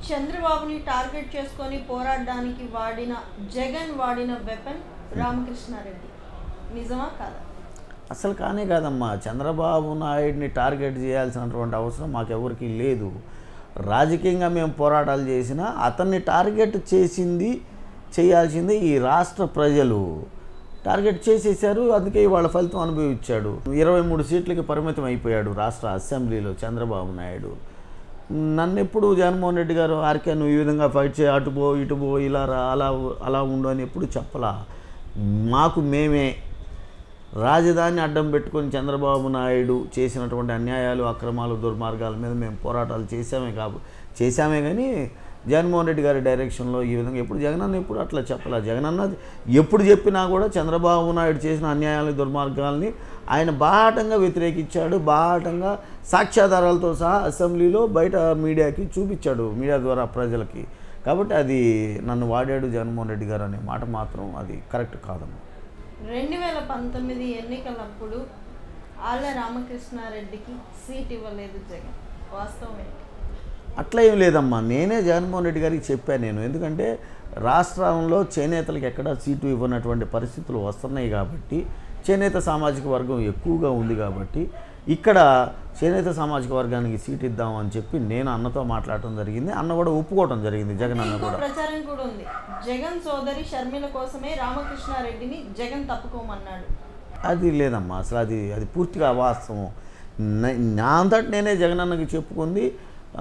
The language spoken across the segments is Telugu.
చంద్రబాబుని టార్గెట్ చేసుకొని పోరాడడానికి వాడిన జగన్ వాడిన వెపన్ రామకృష్ణారెడ్డి నిజమా కాదా అసలు కానే కాదమ్మా చంద్రబాబు నాయుడిని టార్గెట్ చేయాల్సినటువంటి అవసరం మాకెవరికి లేదు రాజకీయంగా మేము పోరాటాలు చేసినా అతన్ని టార్గెట్ చేసింది చేయాల్సింది ఈ రాష్ట్ర ప్రజలు టార్గెట్ చేసేసారు అందుకే వాళ్ళ ఫలితం అనుభవించాడు ఇరవై మూడు సీట్లకి పరిమితం అయిపోయాడు రాష్ట్ర అసెంబ్లీలో చంద్రబాబు నాయుడు నన్ను ఎప్పుడు జగన్మోహన్ రెడ్డి గారు ఆర్కే నువ్వు ఈ విధంగా ఫైట్ చేయి అటు పో ఇటు పో ఇలా రా అలా అలా ఉండు అని ఎప్పుడు చెప్పలా మాకు మేమే రాజధాని అడ్డం పెట్టుకొని చంద్రబాబు నాయుడు చేసినటువంటి అన్యాయాలు అక్రమాలు దుర్మార్గాల మీద మేము పోరాటాలు చేశామే కాబ చేశామే కానీ జగన్మోహన్ రెడ్డి గారి డైరెక్షన్లో ఈ విధంగా ఎప్పుడు జగనన్న ఎప్పుడు అట్లా చెప్పలా జగనన్న ఎప్పుడు చెప్పినా కూడా చంద్రబాబు నాయుడు చేసిన అన్యాయాలు దుర్మార్గాల్ని ఆయన బాహాటంగా వ్యతిరేకించాడు బాహాటంగా సాక్ష్యాధారాలతో సహా అసెంబ్లీలో బయట మీడియాకి చూపించాడు మీడియా ద్వారా ప్రజలకి కాబట్టి అది నన్ను వాడాడు జగన్మోహన్ రెడ్డి గారు అనే మాట మాత్రం అది కరెక్ట్ కాదమ్మా రెండు వేల పంతొమ్మిది ఎన్నికలప్పుడు ఆళ్ళ రామకృష్ణారెడ్డికి సీట్ ఇవ్వలేదు జగన్ వాస్తవం ఏంటి అట్లా ఏం లేదమ్మా నేనే జగన్మోహన్ రెడ్డి గారికి చెప్పాను నేను ఎందుకంటే రాష్ట్రంలో చేనేతలకు ఎక్కడ సీటు ఇవ్వనటువంటి పరిస్థితులు వస్తున్నాయి కాబట్టి చేనేత సామాజిక వర్గం ఎక్కువగా ఉంది కాబట్టి ఇక్కడ చేనేత సామాజిక వర్గానికి సీట్ ఇద్దామని చెప్పి నేను అన్నతో మాట్లాడటం జరిగింది అన్న కూడా ఒప్పుకోవటం జరిగింది జగన్ అన్న ఇంకో కూడా ప్రచారం కూడా ఉంది జగన్ సోదరి షర్మిల కోసమే రామకృష్ణారెడ్డిని జగన్ తప్పుకోమన్నాడు అది లేదమ్మా అసలు అది అది పూర్తిగా అవాస్తవం న- నా అంతటి నేనే జగనన్నకి చెప్పుకుంది ఆ,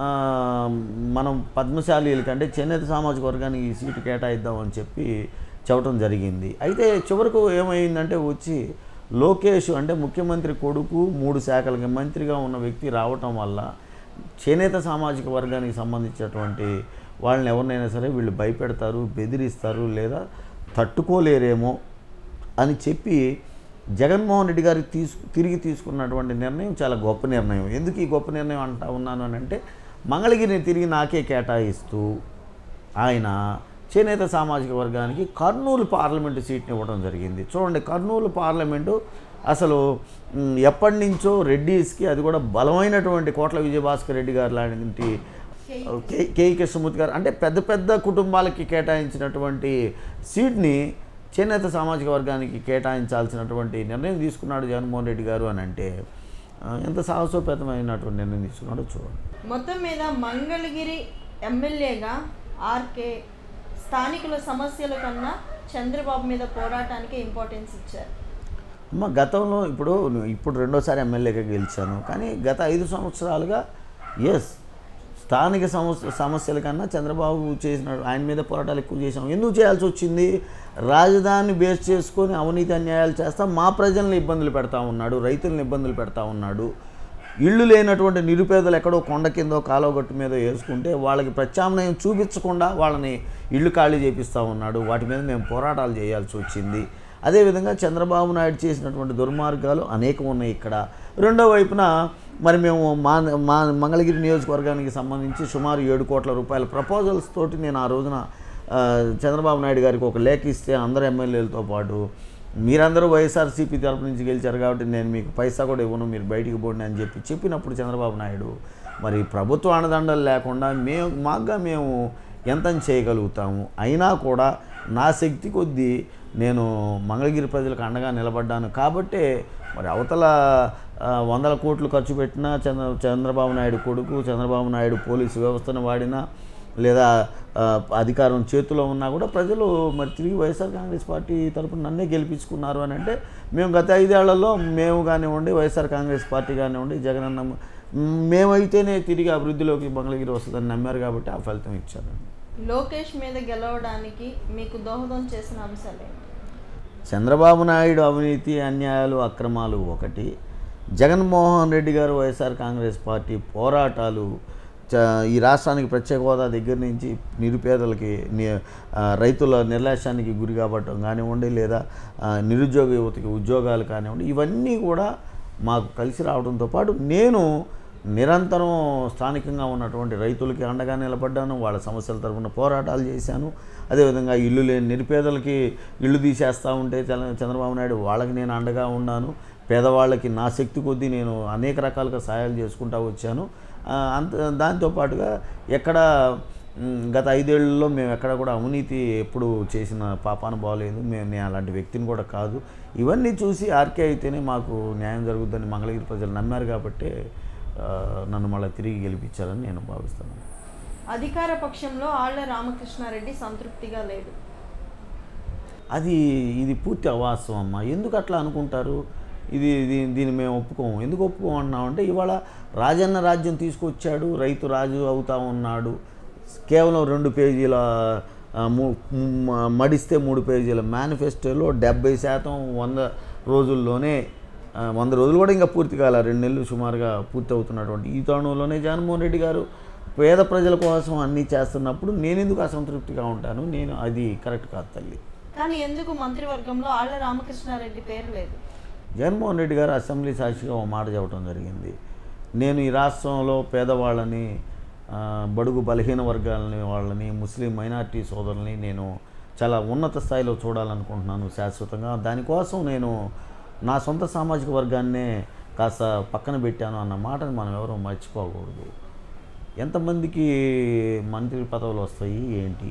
మనం పద్మశాలీలకి అంటే చేనేత సామాజిక వర్గానికి ఈ సీటు కేటాయిద్దామని చెప్పి చెప్పడం జరిగింది అయితే చివరకు ఏమైందంటే వచ్చి లోకేష్ అంటే ముఖ్యమంత్రి కొడుకు మూడు శాఖలకి మంత్రిగా ఉన్న వ్యక్తి రావటం వల్ల చేనేత సామాజిక వర్గానికి సంబంధించినటువంటి వాళ్ళని ఎవరినైనా సరే వీళ్ళు భయపెడతారు బెదిరిస్తారు లేదా తట్టుకోలేరేమో అని చెప్పి జగన్మోహన్ రెడ్డి గారికి తీసుకు తిరిగి తీసుకున్నటువంటి నిర్ణయం చాలా గొప్ప నిర్ణయం ఎందుకు ఈ గొప్ప నిర్ణయం అంటా ఉన్నాను అని అంటే మంగళగిరిని తిరిగి నాకే కేటాయిస్తూ ఆయన చేనేత సామాజిక వర్గానికి కర్నూలు పార్లమెంటు సీట్ని ఇవ్వడం జరిగింది చూడండి కర్నూలు పార్లమెంటు అసలు మ్, ఎప్పటి నుంచో రెడ్డిస్కి అది కూడా బలమైనటువంటి కోట్ల విజయభాస్కర్ రెడ్డి గారు లాంటి కే కేఈ కృష్ణమూర్తి గారు అంటే పెద్ద పెద్ద కుటుంబాలకి కేటాయించినటువంటి సీట్ని చేనేత సామాజిక వర్గానికి కేటాయించాల్సినటువంటి నిర్ణయం తీసుకున్నాడు జగన్మోహన్ రెడ్డి గారు అని అంటే ఆ, ఎంత సాహసోపేతమైనటువంటి నిర్ణయం తీసుకున్నాడో చూడండి మొత్తం మీద మంగళగిరి ఎమ్మెల్యేగా ఆర్కే స్థానికుల సమస్యల కన్నా చంద్రబాబు మీద పోరాటానికి ఇంపార్టెన్స్ ఇచ్చారు అమ్మ గతంలో ఇప్పుడు ఇప్పుడు రెండోసారి ఎమ్మెల్యేగా గెలిచాను కానీ గత ఐదు సంవత్సరాలుగా ఎస్ స్థానిక సమస్య సమస్యల కన్నా చంద్రబాబు చేసిన ఆయన మీద పోరాటాలు ఎక్కువ చేసాం ఎందుకు చేయాల్సి వచ్చింది రాజధాని బేస్ చేసుకొని అవినీతి అన్యాయాలు చేస్తా మా ప్రజల్ని ఇబ్బందులు పెడతా ఉన్నాడు రైతులను ఇబ్బందులు పెడతా ఉన్నాడు ఇళ్ళు లేనటువంటి నిరుపేదలు ఎక్కడో కొండ కిందో కాలువ గట్టు మీద వేసుకుంటే వాళ్ళకి ప్రత్యామ్నాయం చూపించకుండా వాళ్ళని ఇళ్ళు ఖాళీ చేపిస్తూ ఉన్నాడు వాటి మీద మేము పోరాటాలు చేయాల్సి వచ్చింది అదేవిధంగా చంద్రబాబు నాయుడు చేసినటువంటి దుర్మార్గాలు అనేకం ఉన్నాయి ఇక్కడ రెండో వైపున మరి మేము మా మా మంగళగిరి నియోజకవర్గానికి సంబంధించి సుమారు ఏడు కోట్ల రూపాయల ప్రపోజల్స్ తోటి నేను ఆ రోజున ఆ, చంద్రబాబు నాయుడు గారికి ఒక లేఖ ఇస్తే అందరు ఎమ్మెల్యేలతో పాటు మీరందరూ వైఎస్ఆర్సీపీ తరపు నుంచి గెలిచారు కాబట్టి నేను మీకు పైసా కూడా ఇవ్వను మీరు బయటికి పోండి అని చెప్పి చెప్పినప్పుడు చంద్రబాబు నాయుడు మరి ప్రభుత్వ అండదండలు లేకుండా మేము మాకుగా మేము ఎంత చేయగలుగుతాము అయినా కూడా నా శక్తి కొద్దీ నేను మంగళగిరి ప్రజలకు అండగా నిలబడ్డాను కాబట్టే మరి అవతల ఆ, వందల కోట్లు ఖర్చు పెట్టినా చంద్ర చంద్రబాబు నాయుడు కొడుకు చంద్రబాబు నాయుడు పోలీసు వ్యవస్థను వాడినా లేదా ఆ, అధికారం చేతిలో ఉన్నా కూడా ప్రజలు మరి తిరిగి వైఎస్ఆర్ కాంగ్రెస్ పార్టీ తరపున నన్నే గెలిపించుకున్నారు అని అంటే మేము గత ఐదేళ్లలో మేము కానివ్వండి వైఎస్ఆర్ కాంగ్రెస్ పార్టీ కానివ్వండి జగనన్న మేమైతేనే తిరిగి అభివృద్ధిలోకి మంగళగిరి వస్తుందని నమ్మారు కాబట్టి ఆ ఫలితం ఇచ్చారు లోకేష్ మీద గెలవడానికి మీకు దోహదం చేసిన అంశాలు ఏంటి చంద్రబాబు నాయుడు అవినీతి అన్యాయాలు అక్రమాలు ఒకటి జగన్మోహన్ రెడ్డి గారు వైఎస్ఆర్ కాంగ్రెస్ పార్టీ పోరాటాలు చ- ఈ రాష్ట్రానికి ప్రత్యేక హోదా దగ్గర నుంచి నిరుపేదలకి ని- ఆ, రైతుల నిర్లక్ష్యానికి గురి కాబట్టడం కానివ్వండి లేదా ఆ, నిరుద్యోగ యువతకి ఉద్యోగాలు కానివ్వండి ఇవన్నీ కూడా మాకు కలిసి రావడంతో పాటు నేను నిరంతరం స్థానికంగా ఉన్నటువంటి రైతులకి అండగా నిలబడ్డాను వాళ్ళ సమస్యల తరపున పోరాటాలు చేశాను అదేవిధంగా ఇల్లు లేని నిరుపేదలకి ఇల్లు తీసేస్తూ ఉంటే చంద్ర- చంద్రబాబు నాయుడు వాళ్ళకి నేను అండగా ఉన్నాను పేదవాళ్ళకి నా శక్తి కొద్దీ నేను అనేక రకాలుగా సహాయాలు చేసుకుంటూ వచ్చాను ఆ, అంత దాంతోపాటుగా ఎక్కడ మ్, గత ఐదేళ్లలో మేము ఎక్కడ కూడా అవినీతి ఎప్పుడు చేసిన పాపాన బాగలేదు మేము నేను అలాంటి వ్యక్తిని కూడా కాదు ఇవన్నీ చూసి ఆర్కే అయితేనే మాకు న్యాయం జరుగుతుందని మంగళగిరి ప్రజలు నమ్మారు కాబట్టి ఆ, నన్ను మళ్ళీ తిరిగి గెలిపించారని నేను భావిస్తున్నాను అధికార పక్షంలో ఆళ్ల రామకృష్ణారెడ్డి సంతృప్తిగా లేడు అది ఇది పూర్తి అవాస్తవం అమ్మ ఎందుకు అట్లా అనుకుంటారు ఇది దీ- దీన్ని మేము ఒప్పుకోము ఎందుకు ఒప్పుకోమన్నామంటే ఇవాళ రాజన్న రాజ్యం తీసుకొచ్చాడు రైతు రాజు అవుతా ఉన్నాడు కేవలం రెండు పేజీల ఆ, ము- ము- మడిస్తే మూడు పేజీల మేనిఫెస్టోలో డెబ్బై శాతం వంద రోజుల్లోనే ఆ, వంద రోజులు కూడా ఇంకా పూర్తి కాల రెండు నెలలు సుమారుగా పూర్తి అవుతున్నటువంటి ఈ తరుణంలోనే జగన్మోహన్ రెడ్డి గారు పేద ప్రజల కోసం అన్నీ చేస్తున్నప్పుడు నేను ఎందుకు అసంతృప్తిగా ఉంటాను నేను అది కరెక్ట్ కాదు తల్లి కానీ ఎందుకు మంత్రివర్గంలో ఆళ్ల రామకృష్ణారెడ్డి పేరు లేదు జగన్మోహన్ రెడ్డి గారు అసెంబ్లీ సాక్షిగా ఒక మాట చెప్పడం జరిగింది నేను ఈ రాష్ట్రంలో పేదవాళ్ళని ఆ, బడుగు బలహీన వర్గాలని వాళ్ళని ముస్లిం మైనారిటీ సోదరుల్ని నేను చాలా ఉన్నత స్థాయిలో చూడాలనుకుంటున్నాను శాశ్వతంగా దానికోసం నేను నా సొంత సామాజిక వర్గాన్నే కాస్త పక్కన పెట్టాను అన్న మాటని మనం ఎవరూ మర్చిపోకూడదు ఎంతమందికి మంత్రి పదవులు వస్తాయి ఏంటి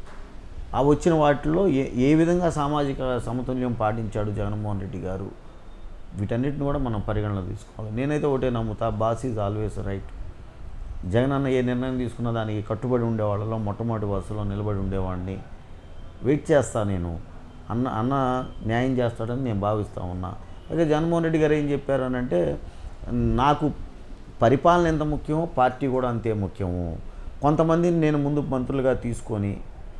ఆ వచ్చిన వాటిలో ఏ ఏ విధంగా సామాజిక సమతుల్యం పాటించాడు జగన్మోహన్ రెడ్డి గారు వీటన్నిటిని కూడా మనం పరిగణన తీసుకోవాలి నేనైతే ఒకటే నమ్ముతా boss is always right Jagan అన్న ఏ నిర్ణయం తీసుకున్న దానికి కట్టుబడి ఉండేవాళ్ళలో మొట్టమొదటి వరుసలో నిలబడి ఉండేవాడిని వెయిట్ చేస్తా నేను అన్న అన్న న్యాయం చేస్తాడని నేను భావిస్తూ ఉన్నా అయితే జగన్మోహన్ రెడ్డి గారు ఏం చెప్పారు అని అంటే నాకు పరిపాలన ఎంత ముఖ్యమో పార్టీ కూడా అంతే ముఖ్యము కొంతమందిని నేను ముందు మంత్రులుగా తీసుకొని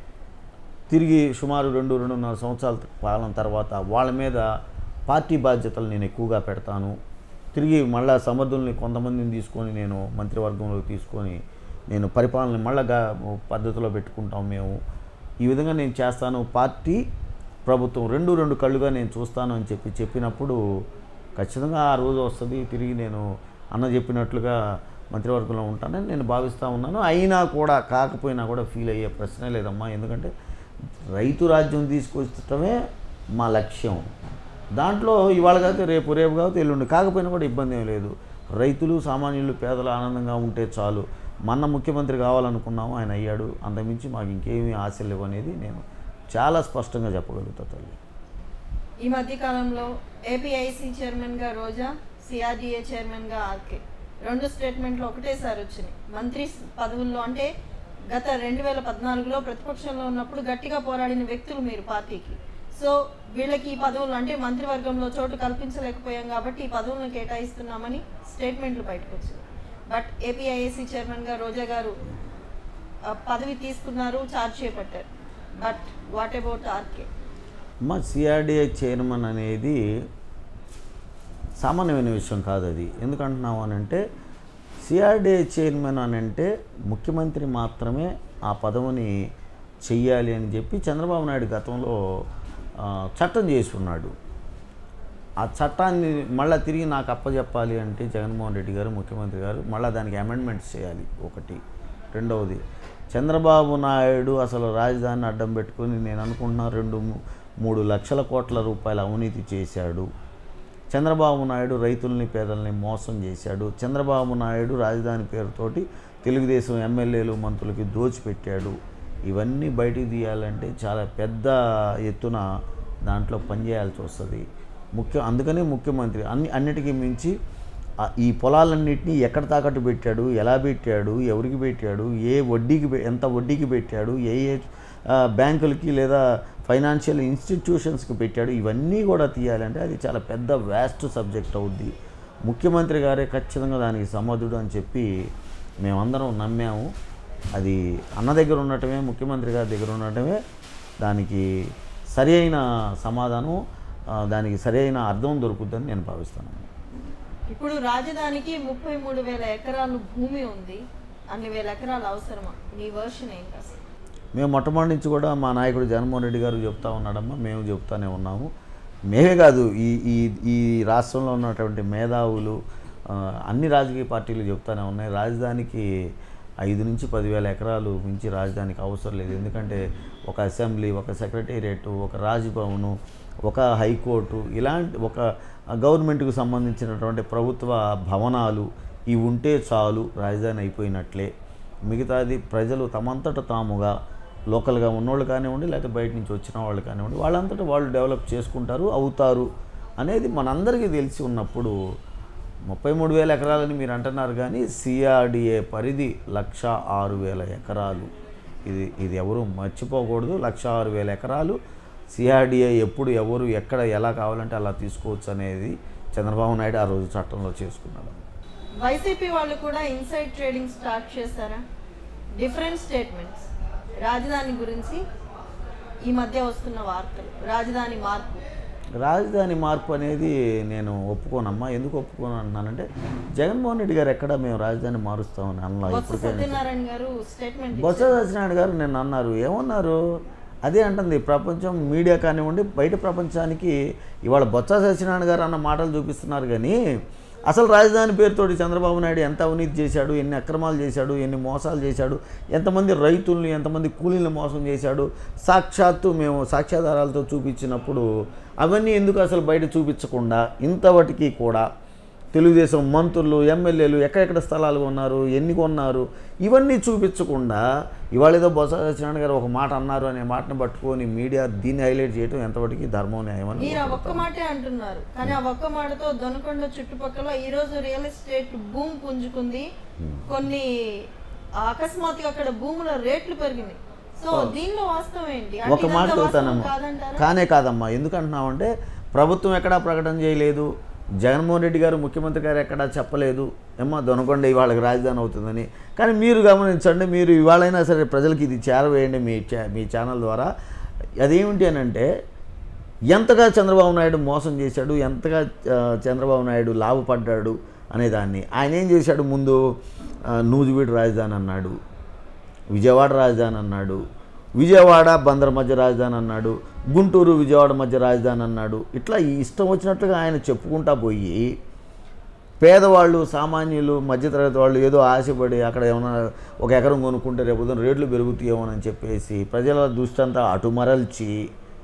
తిరిగి సుమారు రెండు రెండున్నర సంవత్సరాల పాలన తర్వాత వాళ్ళ మీద పార్టీ బాధ్యతలు నేను ఎక్కువగా పెడతాను తిరిగి మళ్ళా సమర్థుల్ని కొంతమందిని తీసుకొని నేను మంత్రివర్గంలోకి తీసుకొని నేను పరిపాలన మళ్ళా గా- పద్ధతిలో పెట్టుకుంటాం మేము ఈ విధంగా నేను చేస్తాను పార్టీ ప్రభుత్వం రెండు రెండు కళ్ళుగా నేను చూస్తాను అని చెప్పి చెప్పినప్పుడు ఖచ్చితంగా ఆ రోజు వస్తుంది తిరిగి నేను అన్న చెప్పినట్లుగా మంత్రివర్గంలో ఉంటానని నేను భావిస్తూ ఉన్నాను అయినా కూడా కాకపోయినా కూడా ఫీల్ అయ్యే ప్రశ్నే లేదమ్మా ఎందుకంటే రైతు రాజ్యం తీసుకొచ్చటమే మా లక్ష్యం దాంట్లో ఇవాళ కాకపోతే రేపు రేపు కాకపోతే ఎల్లుండి కాకపోయినా కూడా ఇబ్బంది ఏం లేదు రైతులు సామాన్యులు పేదలు ఆనందంగా ఉంటే చాలు మన ముఖ్యమంత్రి కావాలనుకున్నాము ఆయన అయ్యాడు అంతమించి మాకు ఇంకేమీ ఆశలు లేవు అనేది నేను చాలా స్పష్టంగా చెప్పగలుగుతా తల్లి ఈ మధ్య కాలంలో ఏపీఐసి చైర్మన్గా రోజా సిఆర్డీఏ చైర్మన్గా ఆర్కే రెండు స్టేట్మెంట్లు ఒకటేసారి వచ్చినాయి మంత్రి పదవుల్లో అంటే గత రెండు వేల పద్నాలుగులో ప్రతిపక్షంలో ఉన్నప్పుడు గట్టిగా పోరాడిన వ్యక్తులు మీరు పార్టీకి సో వీళ్ళకి ఈ పదవులు అంటే మంత్రివర్గంలో చోటు కల్పించలేకపోయాం కాబట్టి ఈ పదవులను కేటాయిస్తున్నామని స్టేట్మెంట్లు బయటకు వచ్చింది బట్ ఏపీఐఏసీ చైర్మన్గా రోజా గారు ఆ, పదవి తీసుకున్నారు ఛార్జ్ చేపట్టారు బట్ వాట్ అబౌట్ ఆర్కే మా సిఆర్డిఏ చైర్మన్ అనేది సామాన్యమైన విషయం కాదు అది ఎందుకంటున్నాము అని అంటే సిఆర్డిఏ చైర్మన్ అని అంటే ముఖ్యమంత్రి మాత్రమే ఆ పదవిని చెయ్యాలి అని చెప్పి చంద్రబాబు నాయుడు గతంలో ఆ, చట్టం చేసి ఉన్నాడు ఆ చట్టాన్ని మళ్ళీ తిరిగి నాకు అప్పచెప్పాలి అంటే జగన్మోహన్ రెడ్డి గారు ముఖ్యమంత్రి గారు మళ్ళీ దానికి అమెండ్మెంట్స్ చేయాలి ఒకటి రెండవది చంద్రబాబు నాయుడు అసలు రాజధానిని అడ్డం పెట్టుకొని నేను అనుకుంటున్నా రెండు మూ- మూడు లక్షల కోట్ల రూపాయల అవినీతి చేశాడు చంద్రబాబు నాయుడు రైతుల్ని పేదల్ని మోసం చేశాడు చంద్రబాబు నాయుడు రాజధాని పేరుతోటి తెలుగుదేశం ఎమ్మెల్యేలు మంత్రులకి దోచిపెట్టాడు ఇవన్నీ బయటికి తీయాలంటే చాలా పెద్ద ఎత్తున దాంట్లో పనిచేయాల్సి వస్తుంది ముఖ్య అందుకనే ముఖ్యమంత్రి అన్ని అన్నిటికీ మించి ఆ ఈ పొలాలన్నింటినీ ఎక్కడ తాకట్టు పెట్టాడు ఎలా పెట్టాడు ఎవరికి పెట్టాడు ఏ వడ్డీకి పె- ఎంత వడ్డీకి పెట్టాడు ఏ ఏ ఆ, బ్యాంకులకి లేదా ఫైనాన్షియల్ ఇన్స్టిట్యూషన్స్కి పెట్టాడు ఇవన్నీ కూడా తీయాలంటే అది చాలా పెద్ద వ్యాస్ట్ సబ్జెక్ట్ అవుద్ది ముఖ్యమంత్రి గారే ఖచ్చితంగా దానికి సమర్థుడు అని చెప్పి మేమందరం నమ్మాము అది అన్న దగ్గర ఉండటమే ముఖ్యమంత్రి గారి దగ్గర ఉండటమే దానికి సరి అయిన సమాధానం ఆ, దానికి సరి అయిన అర్థం దొరుకుద్దని నేను భావిస్తున్నాను ఇప్పుడు రాజధానికి ముప్పై మూడు వేల ఎకరాలు భూమి ఉంది అన్ని వేల ఎకరాలు అవసరమా నీ వర్షన్ ఏంటి అసలు మేము మొట్టమొదటి నుంచి కూడా మా నాయకుడు జగన్మోహన్ రెడ్డి గారు చెప్తా ఉన్నాడమ్మా మేము చెప్తానే ఉన్నాము మేమే కాదు ఈ ఈ ఈ రాష్ట్రంలో ఉన్నటువంటి మేధావులు ఆ, అన్ని రాజకీయ పార్టీలు చెప్తానే ఉన్నాయి రాజధానికి ఐదు నుంచి పదివేల ఎకరాలు మించి రాజధానికి అవసరం లేదు ఎందుకంటే ఒక అసెంబ్లీ ఒక సెక్రటేరియట్ ఒక రాజ్భవను ఒక హైకోర్టు ఇలాంటి ఒక గవర్నమెంట్కు సంబంధించినటువంటి ప్రభుత్వ భవనాలు ఇవి ఉంటే చాలు రాజధాని అయిపోయినట్లే మిగతాది ప్రజలు తమంతట తాముగా లోకల్గా ఉన్నోళ్ళు కానివ్వండి లేకపోతే బయట నుంచి వచ్చిన వాళ్ళు కానివ్వండి వాళ్ళంతటా వాళ్ళు డెవలప్ చేసుకుంటారు అవుతారు అనేది మనందరికీ తెలిసి ఉన్నప్పుడు ముప్పై మూడు వేల ఎకరాలని మీరు అంటున్నారు కానీ సిఆర్డిఏ పరిధి లక్ష ఆరు వేల ఎకరాలు ఇది ఇది ఎవరు మర్చిపోకూడదు లక్ష ఆరు వేల ఎకరాలు సిఆర్డిఏ ఎప్పుడు ఎవరు ఎక్కడ ఎలా కావాలంటే అలా తీసుకోవచ్చు అనేది చంద్రబాబు నాయుడు ఆ రోజు చట్టంలో చేసుకున్నాడు వైసీపీ వాళ్ళు కూడా ఇన్సైడ్ ట్రేడింగ్ స్టార్ట్ చేశారా డిఫరెంట్ స్టేట్మెంట్స్ రాజధాని గురించి ఈ మధ్య వస్తున్న వార్తలు రాజధాని మార్పు రాజధాని మార్పు అనేది నేను ఒప్పుకోనమ్మా ఎందుకు ఒప్పుకోను అన్నానంటే జగన్మోహన్ రెడ్డి గారు ఎక్కడ మేము రాజధాని మారుస్తామని అన్నా బొత్స ఇప్పటికైనా సత్యనారాయణ గారు స్టేట్మెంట్ బొత్స సత్యనారాయణ గారు నిన్న అన్నారు ఏమన్నారు అదే అంటుంది ప్రపంచం మీడియా కానివ్వండి బయట ప్రపంచానికి ఇవాళ బొత్స సత్యనారాయణ గారు అన్న మాటలు చూపిస్తున్నారు కానీ అసలు రాజధాని పేరుతోటి చంద్రబాబు నాయుడు ఎంత అవినీతి చేశాడు ఎన్ని అక్రమాలు చేశాడు ఎన్ని మోసాలు చేశాడు ఎంతమంది రైతుల్ని ఎంతమంది కూలీలను మోసం చేశాడు సాక్షాత్తు మేము సాక్ష్యాధారాలతో చూపించినప్పుడు అవన్నీ ఎందుకు అసలు బయట చూపించకుండా ఇంతవటికి కూడా తెలుగుదేశం మంత్రులు ఎమ్మెల్యేలు ఎక్కడెక్కడ స్థలాలు కొన్నారు ఎన్ని కొన్నారు ఇవన్నీ చూపించకుండా ఇవాళ ఏదో బొత్స సత్యనారాయణ గారు ఒక మాట అన్నారు అనే మాటను పట్టుకొని మీడియా దీన్ని హైలైట్ చేయడం ఎంతవరకు ధర్మం న్యాయం అని మీరు ఆ ఒక్క మాటే అంటున్నారు కానీ ఆ ఒక్క మాటతో దొనకొండ చుట్టుపక్కల ఈ రోజు రియల్ ఎస్టేట్ భూమి పుంజుకుంది కొన్ని అకస్మాత్తుగా అక్కడ భూముల రేట్లు పెరిగినాయి సో దీనిలో వాస్తవం ఏంటి అంటే ఒక మాట ఇదంతా వాస్తవం చెబుతానమ్మా కాదంటారా కానే కాదమ్మా ఎందుకంటున్నామంటే ప్రభుత్వం ఎక్కడా ప్రకటన చేయలేదు జగన్మోహన్ రెడ్డి గారు ముఖ్యమంత్రి గారు ఎక్కడా చెప్పలేదు ఏమ్మా దొనకొండ ఇవాళకి రాజధాని అవుతుందని కానీ మీరు గమనించండి మీరు ఇవాళైనా సరే ప్రజలకి ఇది చేరవేయండి మీ ఛా- మీ ఛానల్ ద్వారా అదేమిటి అని అంటే ఎంతగా చంద్రబాబు నాయుడు మోసం చేశాడు ఎంతగా ఆ, చంద్రబాబు నాయుడు లాభపడ్డాడు అనేదాన్ని ఆయన ఏం చేశాడు ముందు ఆ, నూజివీడు రాజధాని అన్నాడు విజయవాడ రాజధాని అన్నాడు విజయవాడ బందర్ మధ్య రాజధాని అన్నాడు గుంటూరు విజయవాడ మధ్య రాజధాని అన్నాడు ఇట్లా ఈ ఇష్టం వచ్చినట్లుగా ఆయన చెప్పుకుంటా పోయి పేదవాళ్ళు సామాన్యులు మధ్యతరగతి వాళ్ళు ఏదో ఆశపడి అక్కడ ఏమైనా ఒక ఎకరం కొనుక్కుంటే రేపు ఉదయం రేట్లు పెరుగుతాయేమోనని చెప్పేసి ప్రజల దృష్టి అంతా అటు మరల్చి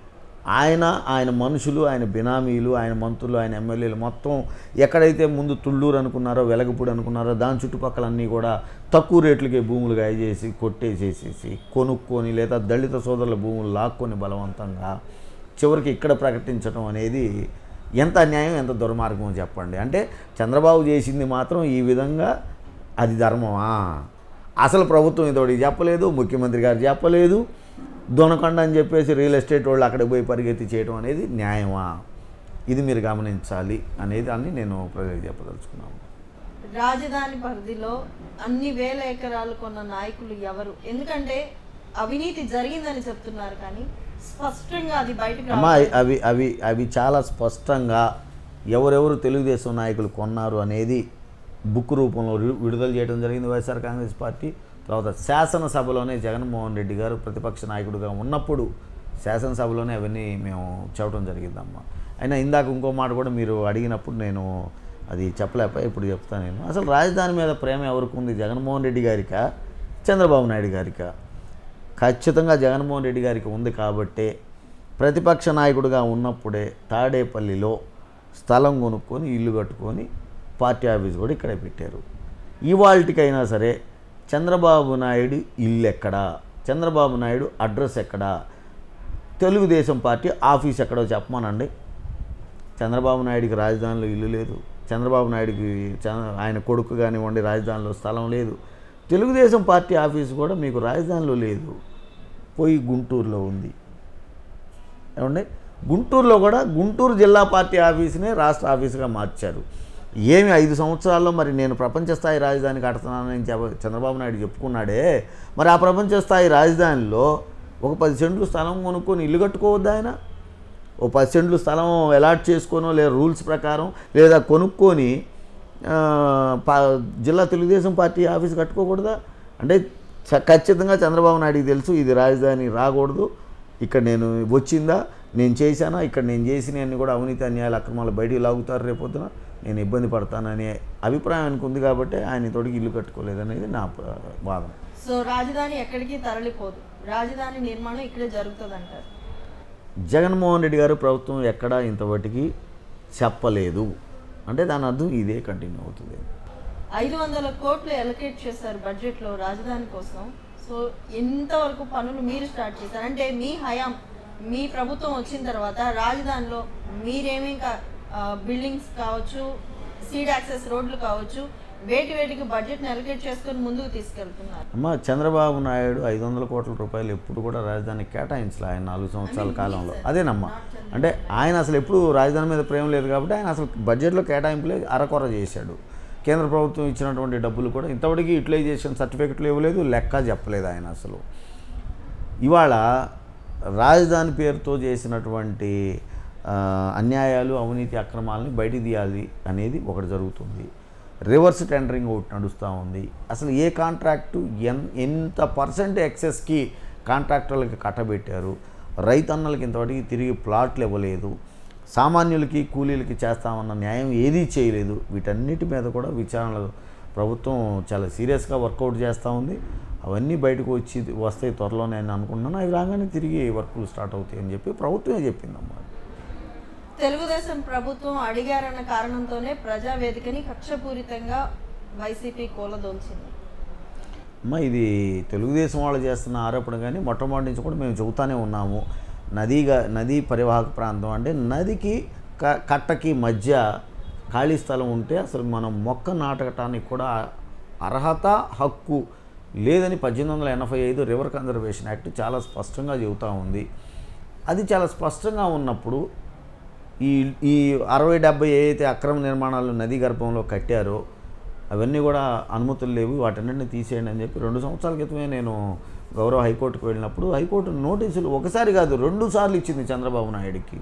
ఆయన ఆయన మనుషులు ఆయన బినామీలు ఆయన మంత్రులు ఆయన ఎమ్మెల్యేలు మొత్తం ఎక్కడైతే ముందు తుళ్ళూరు అనుకున్నారో వెలగపూడి అనుకున్నారో దాని చుట్టుపక్కలన్నీ కూడా తక్కువ రేట్లకే భూములు గాయచేసి కొట్టేసేసేసి కొనుక్కొని లేదా దళిత సోదరుల భూములు లాక్కొని బలవంతంగా చివరికి ఇక్కడ ప్రకటించడం అనేది ఎంత అన్యాయం ఎంత దుర్మార్గమో చెప్పండి అంటే చంద్రబాబు చేసింది మాత్రం ఈ విధంగా అది ధర్మమా అసలు ప్రభుత్వం ఇదోటి చెప్పలేదు ముఖ్యమంత్రి గారు చెప్పలేదు దొనకొండ అని చెప్పేసి రియల్ ఎస్టేట్ వాళ్ళు అక్కడికి పోయి పరిగెత్తి చేయడం అనేది న్యాయమా ఇది మీరు గమనించాలి అనేది అని నేను ప్రజలకు చెప్పదలుచుకున్నాను రాజధాని పరిధిలో అన్ని వేల ఎకరాలు కొన్న నాయకులు ఎవరు ఎందుకంటే అవినీతి జరిగిందని చెప్తున్నారు కానీ స్పష్టంగా అది బయటకు అమ్మా రావట్లేదు. అవి అవి అవి చాలా స్పష్టంగా ఎవరెవరు తెలుగుదేశం నాయకులు కొన్నారు అనేది బుక్ రూపంలో రి- విడుదల చేయడం జరిగింది వైఎస్ఆర్ కాంగ్రెస్ పార్టీ తర్వాత శాసనసభలోనే జగన్మోహన్ రెడ్డి గారు ప్రతిపక్ష నాయకుడిగా ఉన్నప్పుడు శాసనసభలోనే అవన్నీ మేము చెప్పడం జరిగిందమ్మా అయినా ఇందాక ఇంకో మాట కూడా మీరు అడిగినప్పుడు నేను అది చెప్పలేకపోయా ఇప్పుడు చెప్తాను నేను అసలు రాజధాని మీద ప్రేమ ఎవరికి ఉంది జగన్మోహన్ రెడ్డి గారికా చంద్రబాబు నాయుడు గారికా ఖచ్చితంగా జగన్మోహన్ రెడ్డి గారికి ఉంది కాబట్టే ప్రతిపక్ష నాయకుడిగా ఉన్నప్పుడే తాడేపల్లిలో స్థలం కొనుక్కొని ఇల్లు కట్టుకొని పార్టీ ఆఫీస్ కూడా ఇక్కడే పెట్టారు ఇవాళకైనా సరే చంద్రబాబు నాయుడు ఇల్లు ఎక్కడా చంద్రబాబు నాయుడు అడ్రస్ ఎక్కడా తెలుగుదేశం పార్టీ ఆఫీస్ ఎక్కడో చెప్పమనండి చంద్రబాబు నాయుడికి రాజధానిలో ఇల్లు లేదు చంద్రబాబు నాయుడికి చ- ఆయన కొడుకు కానివ్వండి రాజధానిలో స్థలం లేదు తెలుగుదేశం పార్టీ ఆఫీస్ కూడా మీకు రాజధానిలో లేదు పోయి గుంటూరులో ఉంది ఏమండి గుంటూరులో కూడా గుంటూరు జిల్లా పార్టీ ఆఫీస్నే రాష్ట్ర ఆఫీసుగా మార్చారు ఏమి ఐదు సంవత్సరాల్లో మరి నేను ప్రపంచ స్థాయి రాజధాని కడుతున్నానని చెప్ప చంద్రబాబు నాయుడు చెప్పుకున్నాడే మరి ఆ ప్రపంచ స్థాయి రాజధానిలో ఒక పది సెంట్లు స్థలం కొనుక్కొని ఇల్లు కట్టుకోవద్దా ఆయన ఓ పది సెంట్లు స్థలం అలాట్ చేసుకోనో లేదా రూల్స్ ప్రకారం లేదా కొనుక్కొని ఆ, పా- జిల్లా తెలుగుదేశం పార్టీ ఆఫీస్ కట్టుకోకూడదా అంటే చ- ఖచ్చితంగా చంద్రబాబు నాయుడికి తెలుసు ఇది రాజధాని రాకూడదు ఇక్కడ నేను వచ్చిందా నేను చేశానా ఇక్కడ నేను చేసినవన్నీ కూడా అవినీతి అన్యాయాలు అక్రమాలు బయటికి లాగుతారు రేపొద్దున నేను ఇబ్బంది పడతాననే అభిప్రాయం ఆయనకు ఉంది కాబట్టి ఆయన తోటికి ఇల్లు కట్టుకోలేదనేది నా ప- వాదన సో రాజధాని ఎక్కడికి తరలిపోదు రాజధాని నిర్మాణం ఇక్కడే జరుగుతుంది అంటారు జగన్మోహన్ రెడ్డి గారు ప్రభుత్వం ఎక్కడా ఇంతవరకు చెప్పలేదు అంటే దాని అర్థం ఇదే కంటిన్యూ అవుతుంది ఐదు వందల కోట్లు ఎలకేట్ చేశారు బడ్జెట్లో రాజధాని కోసం సో ఎంతవరకు పనులు మీరు స్టార్ట్ చేశారు అంటే మీ హయాం మీ ప్రభుత్వం వచ్చిన తర్వాత రాజధానిలో మీరేమీ బిల్డింగ్స్ కావచ్చు సీడ్ యాక్సెస్ రోడ్లు కావచ్చు వేటి వేటికి బడ్జెట్ని ఎలకేట్ చేసుకొని ముందుకు తీసుకెళ్తున్నారు అమ్మ చంద్రబాబు నాయుడు ఐదు వందల కోట్ల రూపాయలు ఎప్పుడు కూడా రాజధానికి కేటాయించలే ఆయన నాలుగు సంవత్సరాల కాలంలో అదేనమ్మా అంటే ఆయన అసలు ఎప్పుడు రాజధాని మీద ప్రేమ లేదు కాబట్టి ఆయన అసలు బడ్జెట్లో కేటాయింపులే అరకొర చేశాడు కేంద్ర ప్రభుత్వం ఇచ్చినటువంటి డబ్బులు కూడా ఇంతవరకు యూటిలైజేషన్ సర్టిఫికెట్లు ఇవ్వలేదు లెక్క చెప్పలేదు ఆయన అసలు ఇవాళ రాజధాని పేరుతో చేసినటువంటి ఆ, అన్యాయాలు అవినీతి అక్రమాలని బయటికి తీయాలి అనేది ఒకటి జరుగుతుంది రివర్స్ టెండరింగ్ ఒకటి నడుస్తూ ఉంది అసలు ఏ కాంట్రాక్టు ఎన్ ఎంత పర్సెంట్ ఎక్సెస్కి కాంట్రాక్టర్లకి కట్టబెట్టారు రైతన్నలకి ఇంతవరకు తిరిగి ప్లాట్లు ఇవ్వలేదు సామాన్యులకి కూలీలకి చేస్తామన్న న్యాయం ఏదీ చేయలేదు వీటన్నిటి మీద కూడా విచారణలు ప్రభుత్వం చాలా సీరియస్గా వర్కౌట్ చేస్తూ ఉంది అవన్నీ బయటకు వచ్చి వస్తాయి త్వరలోనే అని అనుకుంటున్నాను అవి రాగానే తిరిగి వర్కులు స్టార్ట్ అవుతాయి అని చెప్పి ప్రభుత్వమే చెప్పిందమ్మా తెలుగుదేశం ప్రభుత్వం అడిగారన్న కారణంతోనే ప్రజావేదికని కక్షపూరితంగా వైసీపీ కూలదోల్చింది అమ్మ ఇది తెలుగుదేశం వాళ్ళు చేస్తున్న ఆరోపణ కానీ మొట్టమొదటి నుంచి కూడా మేము చెబుతానే ఉన్నాము నదిగా నదీ పరివాహక ప్రాంతం అంటే నదికి క కట్టకి మధ్య ఖాళీ స్థలం ఉంటే అసలు మనం మొక్క నాటకటానికి కూడా అర్హత హక్కు లేదని పద్దెనిమిది వందల ఎనభై ఐదు రివర్ కన్జర్వేషన్ యాక్ట్ చాలా స్పష్టంగా చెబుతూ ఉంది అది చాలా స్పష్టంగా ఉన్నప్పుడు ఈ ఈ అరవై డెబ్బై ఏదైతే అక్రమ నిర్మాణాలు నదీ గర్భంలో కట్టారో అవన్నీ కూడా అనుమతులు లేవు వాటన్నింటిని తీసేయండి అని చెప్పి రెండు సంవత్సరాల క్రితమే నేను గౌరవ హైకోర్టుకు వెళ్ళినప్పుడు హైకోర్టు నోటీసులు ఒకసారి కాదు రెండు సార్లు ఇచ్చింది చంద్రబాబు నాయుడికి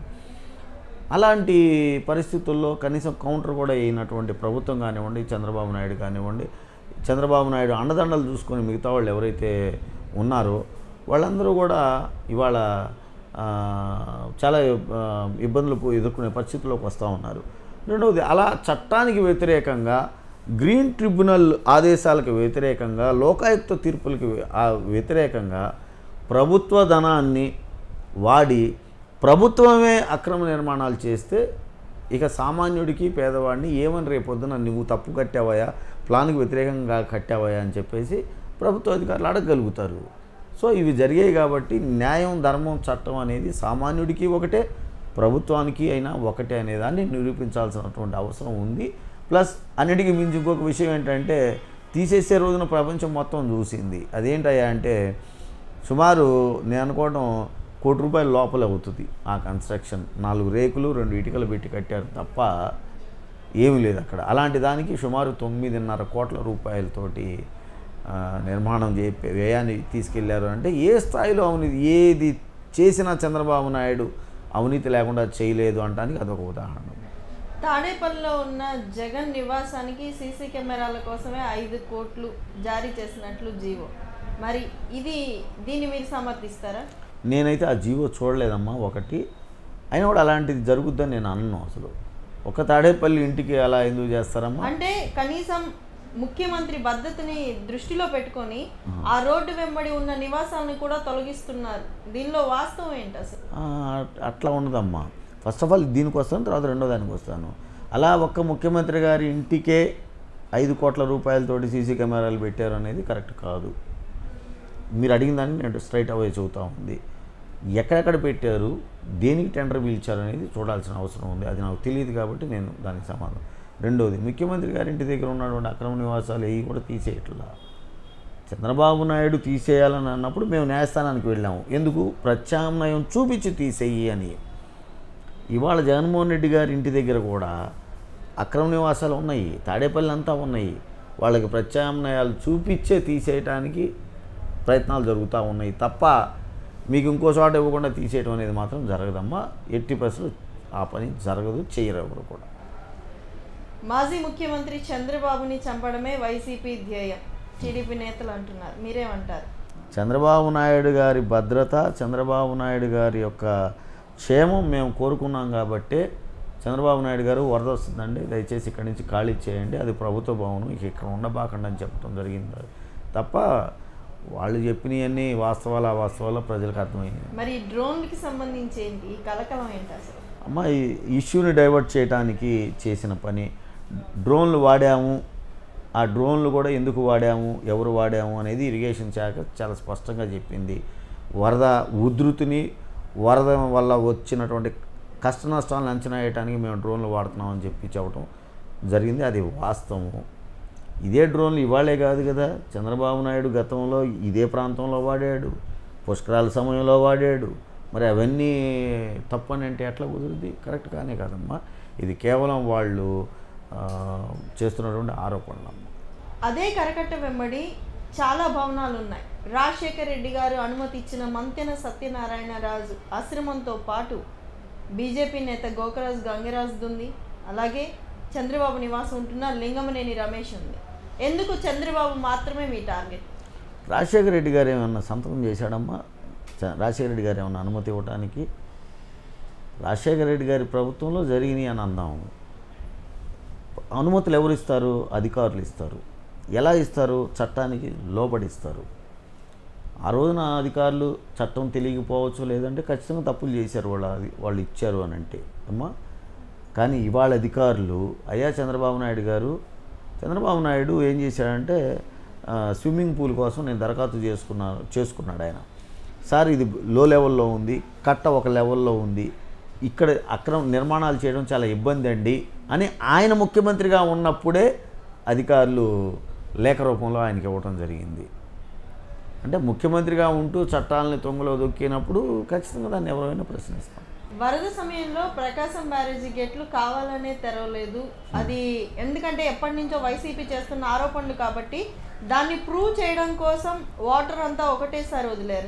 అలాంటి పరిస్థితుల్లో కనీసం కౌంటర్ కూడా అయినటువంటి ప్రభుత్వం కానివ్వండి చంద్రబాబు నాయుడు కానివ్వండి చంద్రబాబు నాయుడు అండదండలు చూసుకొని మిగతా వాళ్ళు ఎవరైతే ఉన్నారో వాళ్ళందరూ కూడా ఇవాళ ఆ, చాలా ఆ, ఇబ్బందులు పో- ఎదుర్కొనే పరిస్థితుల్లోకి వస్తూ ఉన్నారు రెండవది అలా చట్టానికి వ్యతిరేకంగా గ్రీన్ ట్రిబ్యునల్ ఆదేశాలకు వ్యతిరేకంగా లోకాయుక్త తీర్పులకు వ్య- ఆ వ్యతిరేకంగా ప్రభుత్వ ధనాన్ని వాడి ప్రభుత్వమే అక్రమ నిర్మాణాలు చేస్తే ఇక సామాన్యుడికి పేదవాడిని ఏమని రేపొద్దున నువ్వు తప్పు కట్టావయా ప్లాన్కి వ్యతిరేకంగా కట్టావయా అని చెప్పేసి ప్రభుత్వ అధికారులు అడగగలుగుతారు సో ఇవి జరిగాయి కాబట్టి న్యాయం ధర్మం చట్టం అనేది సామాన్యుడికి ఒకటే ప్రభుత్వానికి అయినా ఒకటే అనేదాన్ని నిరూపించాల్సినటువంటి అవసరం ఉంది ప్లస్ అన్నిటికీ మించి ఇంకొక విషయం ఏంటంటే తీసేసే రోజున ప్రపంచం మొత్తం చూసింది అదేంటయ్యా అంటే సుమారు నేను అనుకోవడం కోటి రూపాయల లోపల అవుతుంది ఆ కన్స్ట్రక్షన్ నాలుగు రేకులు రెండు ఇటుకలు పెట్టి కట్టారు తప్ప ఏమీ లేదు అక్కడ అలాంటి దానికి సుమారు తొమ్మిదిన్నర కోట్ల రూపాయలతోటి ఆ, నిర్మాణం చేపి వ్యయాన్ని తీసుకెళ్లారు అంటే ఏ స్థాయిలో అవినీతి ఏది చేసినా చంద్రబాబు నాయుడు అవినీతి లేకుండా చేయలేదు అనడానికి అదొక ఉదాహరణ తాడేపల్లిలో ఉన్న జగన్ నివాసానికి సీసీ కెమెరాల కోసమే ఐదు కోట్లు జారీ చేసినట్లు జీవో మరి ఇది దీన్ని మీరు సమర్థిస్తారా నేనైతే ఆ జీవో చూడలేదమ్మా ఒకటి అయినా కూడా అలాంటిది జరుగుద్దని నేను అన్నాను అసలు ఒక తాడేపల్లి ఇంటికి అలా ఎందుకు చేస్తారమ్మా అంటే కనీసం ముఖ్యమంత్రి భద్రతని దృష్టిలో పెట్టుకొని ఆ రోడ్డు వెంబడి ఉన్న నివాసాలను కూడా తొలగిస్తున్నారు దీనిలో వాస్తవం ఏంటి అసలు ఆ, అట్లా ఉండదమ్మా ఫస్ట్ ఆఫ్ ఆల్ దీనికి వస్తాను తర్వాత రెండో దానికి వస్తాను అలా ఒక్క ముఖ్యమంత్రి గారి ఇంటికే ఐదు కోట్ల రూపాయలతోటి సీసీ కెమెరాలు పెట్టారు అనేది కరెక్ట్ కాదు మీరు అడిగిన దాన్ని నేను స్ట్రైట్ అవే చెబుతా ఉంది ఎక్కడెక్కడ పెట్టారు దేనికి టెండర్ పిలిచారు అనేది చూడాల్సిన అవసరం ఉంది అది నాకు తెలియదు కాబట్టి నేను దానికి సమాధానం రెండోది ముఖ్యమంత్రి గారి ఇంటి దగ్గర ఉన్నటువంటి అక్రమ నివాసాలు ఏవి కూడా తీసేయట్లా చంద్రబాబు నాయుడు తీసేయాలని అన్నప్పుడు మేము న్యాయస్థానానికి వెళ్ళాము ఎందుకు ప్రత్యామ్నాయం చూపించి తీసేయి అని ఇవాళ జగన్మోహన్ రెడ్డి గారి ఇంటి దగ్గర కూడా అక్రమ నివాసాలు ఉన్నాయి తాడేపల్లి అంతా ఉన్నాయి వాళ్ళకి ప్రత్యామ్నాయాలు చూపించే తీసేయటానికి ప్రయత్నాలు జరుగుతూ ఉన్నాయి తప్ప మీకు ఇంకో చోట ఇవ్వకుండా తీసేయడం అనేది మాత్రం జరగదమ్మా ఎట్టి పరిస్థితులు ఆ పని జరగదు చేయరు ఎవరు కూడా మాజీ ముఖ్యమంత్రి చంద్రబాబుని చంపడమే వైసీపీ ధ్యేయం టీడీపీ నేతలు అంటున్నారు మీరేమంటారు చంద్రబాబు నాయుడు గారి భద్రత చంద్రబాబు నాయుడు గారి యొక్క క్షేమం మేము కోరుకున్నాం కాబట్టే చంద్రబాబు నాయుడు గారు వరద వస్తుందండి దయచేసి ఇక్కడి నుంచి ఖాళీ చేయండి అది ప్రభుత్వ భవనం ఇక ఇక్కడ ఉండబాకండి అని చెప్పడం జరిగింది తప్ప వాళ్ళు చెప్పినవన్నీ వాస్తవాల అవాస్తవాల ప్రజలకు అర్థమైంది మరి ఈ డ్రోన్కి సంబంధించి ఏంటి ఈ కలకలం ఏంటి అసలు అమ్మ ఈ ఇష్యూని డైవర్ట్ చేయడానికి చేసిన పని డ్రోన్లు వాడాము ఆ డ్రోన్లు కూడా ఎందుకు వాడాము ఎవరు వాడాము అనేది ఇరిగేషన్ శాఖ చాలా స్పష్టంగా చెప్పింది వరద ఉధృతిని వరద వల్ల వచ్చినటువంటి కష్ట నష్టాలను అంచనా వేయడానికి మేము డ్రోన్లు వాడుతున్నామని చెప్పి చెప్పడం జరిగింది అది వాస్తవము ఇదే డ్రోన్లు ఇవాళే కాదు కదా చంద్రబాబు నాయుడు గతంలో ఇదే ప్రాంతంలో వాడాడు పుష్కరాల సమయంలో వాడాడు మరి అవన్నీ తప్పని అంటే ఎట్లా కుదురుద్ది కరెక్ట్ కానే కాదమ్మా ఇది కేవలం వాళ్ళు ఆ, చేస్తున్నటువంటి ఆరోపణలు అదే కరకట్ట వెంబడి చాలా భవనాలు ఉన్నాయి రాజశేఖర్ రెడ్డి గారు అనుమతి ఇచ్చిన మంతెన సత్యనారాయణ రాజు ఆశ్రమంతో పాటు బీజేపీ నేత గోకరాజు గంగరాజు ఉంది అలాగే చంద్రబాబు నివాసం ఉంటున్న లింగమనేని రమేష్ ఉంది ఎందుకు చంద్రబాబు మాత్రమే మీ టార్గెట్ రాజశేఖర రెడ్డి గారు ఏమన్నా సంతకం చేశాడమ్మా చ- రాజశేఖర రెడ్డి గారు ఏమన్నా అనుమతి ఇవ్వడానికి రాజశేఖర రెడ్డి గారి ప్రభుత్వంలో జరిగినాయి అని అందాం అనుమతులు ఎవరు ఇస్తారు అధికారులు ఇస్తారు ఎలా ఇస్తారు చట్టానికి లోబడి ఇస్తారు ఆ రోజున అధికారులు చట్టం తెలియకపోవచ్చు లేదంటే ఖచ్చితంగా తప్పులు చేశారు వాళ్ళ వాళ్ళు ఇచ్చారు అని అంటే అమ్మా కానీ ఇవాళ అధికారులు అయ్యా చంద్రబాబు నాయుడు గారు చంద్రబాబు నాయుడు ఏం చేశాడంటే ఆ, స్విమ్మింగ్ పూల్ కోసం నేను దరఖాస్తు చేసుకున్నా చేసుకున్నాడు ఆయన సార్ ఇది లో లెవెల్లో ఉంది కట్ట ఒక లెవెల్లో ఉంది ఇక్కడ అక్రమ నిర్మాణాలు చేయడం చాలా ఇబ్బంది అండి అని ఆయన ముఖ్యమంత్రిగా ఉన్నప్పుడే అధికారులు లేఖ రూపంలో ఆయనకి ఇవ్వటం జరిగింది అంటే ముఖ్యమంత్రిగా ఉంటూ చట్టాలని తొంగలో దొక్కినప్పుడు ఖచ్చితంగా దాన్ని ఎవరైనా ప్రశ్నిస్తాం వరద సమయంలో ప్రకాశం బ్యారేజీ గేట్లు కావాలనే తెరవలేదు అది ఎందుకంటే ఎప్పటి నుంచో వైసీపీ చేస్తున్న ఆరోపణలు కాబట్టి దాన్ని ప్రూవ్ చేయడం కోసం వాటర్ అంతా ఒకటేసారి వదిలేరు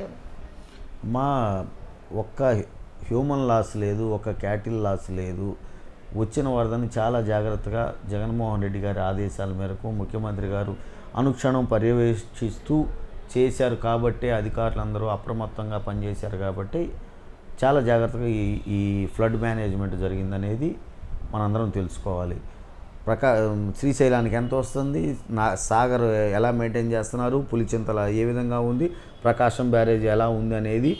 మా ఒక్క హ్యూమన్ లాస్ లేదు ఒక క్యాటిల్ లాస్ లేదు వచ్చిన వరదని చాలా జాగ్రత్తగా జగన్మోహన్ రెడ్డి గారి ఆదేశాల మేరకు ముఖ్యమంత్రి గారు అనుక్షణం పర్యవేక్షిస్తూ చేశారు కాబట్టే అధికారులందరూ అప్రమత్తంగా పనిచేశారు కాబట్టి చాలా జాగ్రత్తగా ఈ ఈ ఫ్లడ్ మేనేజ్మెంట్ జరిగిందనేది మనందరం తెలుసుకోవాలి ప్రకా శ్రీశైలానికి ఎంత వస్తుంది నా సాగర్ ఎలా మెయింటైన్ చేస్తున్నారు పులిచింతల ఏ విధంగా ఉంది ప్రకాశం బ్యారేజ్ ఎలా ఉంది అనేది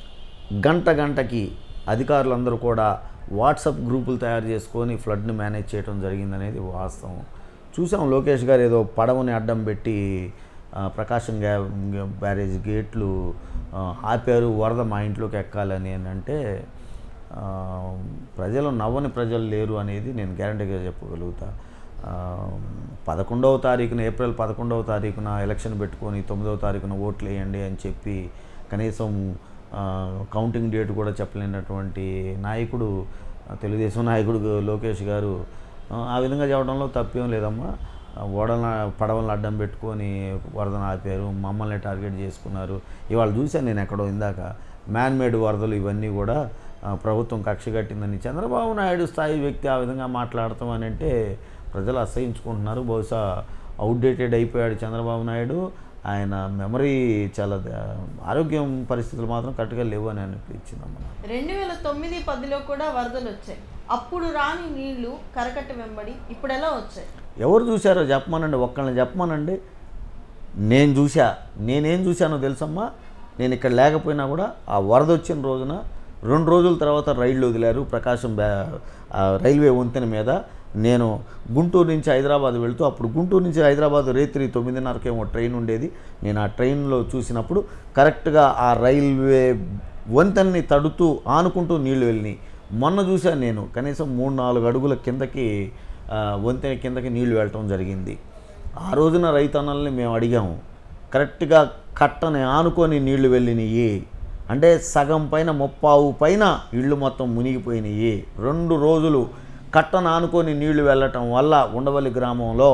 గంట గంటకి అధికారులందరూ కూడా వాట్సాప్ గ్రూపులు తయారు చేసుకొని ఫ్లడ్ని మేనేజ్ చేయడం జరిగిందనేది వాస్తవం చూసాం లోకేష్ గారు ఏదో పడవని అడ్డం పెట్టి ఆ, ప్రకాశం గ్యా బ్యారేజ్ గేట్లు ఆ, ఆపారు వరద మా ఇంట్లోకి ఎక్కాలని అని అంటే ఆ, ప్రజలు నవ్వని ప్రజలు లేరు అనేది నేను గ్యారంటీగా చెప్పగలుగుతా ఆ, పదకొండవ తారీఖున ఏప్రిల్ పదకొండవ తారీఖున ఎలక్షన్ పెట్టుకొని తొమ్మిదవ తారీఖున ఓట్లు వేయండి అని చెప్పి కనీసం ఆ, కౌంటింగ్ డేట్ కూడా చెప్పలేనటువంటి నాయకుడు ఆ, తెలుగుదేశం నాయకుడు లోకేష్ గారు ఆ, ఆ విధంగా చెప్పడంలో తప్పేం లేదమ్మా ఓడల పడవలను అడ్డం పెట్టుకొని వరదను ఆపారు మమ్మల్ని టార్గెట్ చేసుకున్నారు ఇవాళ చూశాను నేను ఎక్కడో ఇందాక మ్యాన్ మేడ్ వరదలు ఇవన్నీ కూడా ఆ, ప్రభుత్వం కక్ష కట్టిందని చంద్రబాబు నాయుడు స్థాయి వ్యక్తి ఆ విధంగా మాట్లాడతాం అని అంటే ప్రజలు అసహించుకుంటున్నారు బహుశా అవుట్డేటెడ్ అయిపోయాడు చంద్రబాబు నాయుడు ఆయన మెమరీ చాలా ద- ఆరోగ్యం పరిస్థితులు మాత్రం కరెక్ట్గా లేవు అని అనిపించిందమ్మా నాకు. రెండు వేల తొమ్మిది పదిలో కూడా వరదలు వచ్చాయి అప్పుడు రాని నీళ్లు కరకట్ట వెంబడి ఇప్పుడు ఎలా వచ్చాయి ఎవరు చూశారో చెప్పమనండి ఒక్కళ్ళని చెప్పమనండి నేను చూసా నేనేం చూశానో తెలుసమ్మా నేను ఇక్కడ లేకపోయినా కూడా ఆ వరద వచ్చిన రోజున రెండు రోజుల తర్వాత రైళ్లు వదిలారు ప్రకాశం బ్యా ఆ రైల్వే వంతెన మీద నేను గుంటూరు నుంచి హైదరాబాద్ వెళ్తూ అప్పుడు గుంటూరు నుంచి హైదరాబాద్ రేత్రి తొమ్మిదిన్నరకేమో ట్రైన్ ఉండేది నేను ఆ ట్రైన్లో చూసినప్పుడు కరెక్ట్గా ఆ రైల్వే వంతెనని తడుతూ ఆనుకుంటూ నీళ్లు వెళ్ళినాయి మొన్న చూశాను నేను కనీసం మూడు నాలుగు అడుగుల కిందకి ఆ, వంతెన కిందకి నీళ్లు వెళ్ళటం జరిగింది ఆ రోజున రైతన్నల్ని మేము అడిగాము కరెక్ట్గా కట్టని ఆనుకొని నీళ్లు వెళ్ళినాయి అంటే సగం పైన ముప్పావు పైన ఇళ్ళు మొత్తం మునిగిపోయినాయి రెండు రోజులు కట్టను ఆనుకొని నీళ్లు వెళ్ళటం వల్ల ఉండవల్లి గ్రామంలో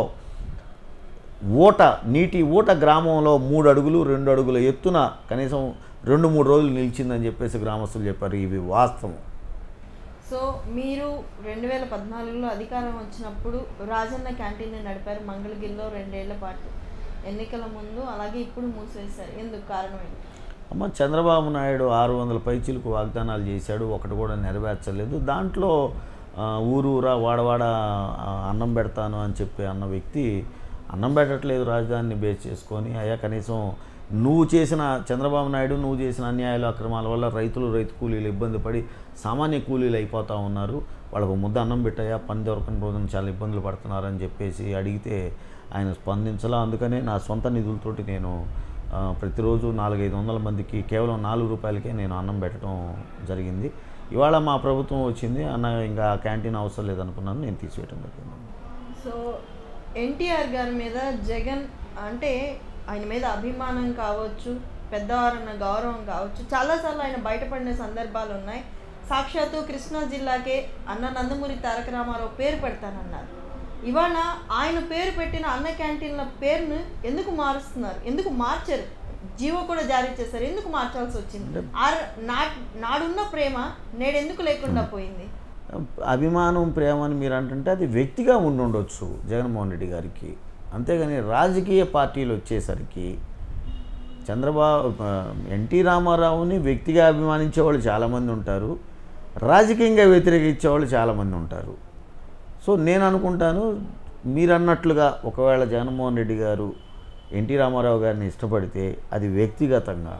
ఊట నీటి ఊట గ్రామంలో మూడు అడుగులు రెండు అడుగుల ఎత్తున కనీసం రెండు మూడు రోజులు నిలిచిందని చెప్పేసి గ్రామస్తులు చెప్పారు ఇవి వాస్తవం సో మీరు రెండు వేల పద్నాలుగులో అధికారం వచ్చినప్పుడు రాజన్న క్యాంటీన్ని నడిపారు మంగళగిరిలో రెండేళ్ల పాటు ఎన్నికల ముందు అలాగే ఇప్పుడు మూసివేశారు ఎందుకు కారణం ఏంటి అమ్మ చంద్రబాబు నాయుడు ఆరు వందల పైచీలకు వాగ్దానాలు చేశాడు ఒకటి కూడా నెరవేర్చలేదు దాంట్లో ఆ, ఊరు ఊరా వాడవాడ ఆ, అన్నం పెడతాను అని చెప్పి అన్న వ్యక్తి అన్నం పెట్టట్లేదు రాజధానిని బేస్ చేసుకొని అయ్యా కనీసం నువ్వు చేసిన చంద్రబాబు నాయుడు నువ్వు చేసిన అన్యాయాలు అక్రమాల వల్ల రైతులు రైతు కూలీలు ఇబ్బంది పడి సామాన్య కూలీలు అయిపోతూ ఉన్నారు వాళ్ళకు ముద్ద అన్నం పెట్టాయా పని దొరకని రోజున చాలా ఇబ్బందులు పడుతున్నారని చెప్పేసి అడిగితే ఆయన స్పందించలా అందుకనే నా సొంత నిధులతోటి నేను ఆ, ప్రతిరోజు నాలుగైదు వందల మందికి కేవలం నాలుగు రూపాయలకే నేను అన్నం పెట్టడం జరిగింది ఇవాళ మా ప్రభుత్వం వచ్చింది అన్న ఇంకా క్యాంటీన్ అవసరం లేదనుకున్నాను నేను తీసివేయడం జరిగింది సో ఎన్టీఆర్ గారి మీద జగన్ అంటే ఆయన మీద అభిమానం కావచ్చు పెద్దవారన్న గౌరవం కావచ్చు చాలాసార్లు ఆయన బయటపడిన సందర్భాలు ఉన్నాయి సాక్షాత్తు కృష్ణా జిల్లాకే అన్న నందమూరి తారక రామారావు పేరు పెడతానన్నారు ఇవాళ ఆయన పేరు పెట్టిన అన్న క్యాంటీన్ల పేరును ఎందుకు మారుస్తున్నారు ఎందుకు మార్చరు జీవో కూడా జారీ చేశారు ఎందుకు మార్చాల్సి వచ్చింది ఆర్ నా- నాడున్న ప్రేమ నేడెందుకు లేకుండా పోయింది అభిమానం ప్రేమ అని మీరు అంటుంటే అది వ్యక్తిగా ఉండి ఉండొచ్చు జగన్మోహన్ రెడ్డి గారికి అంతేగాని రాజకీయ పార్టీలు వచ్చేసరికి చంద్రబాబు ఆ, ఎన్టీ రామారావుని వ్యక్తిగా అభిమానించే వాళ్ళు చాలామంది ఉంటారు రాజకీయంగా వ్యతిరేకించే వాళ్ళు చాలామంది ఉంటారు సో నేను అనుకుంటాను మీరు అన్నట్లుగా ఒకవేళ జగన్మోహన్ రెడ్డి గారు ఎన్టీ రామారావు గారిని ఇష్టపడితే అది వ్యక్తిగతంగా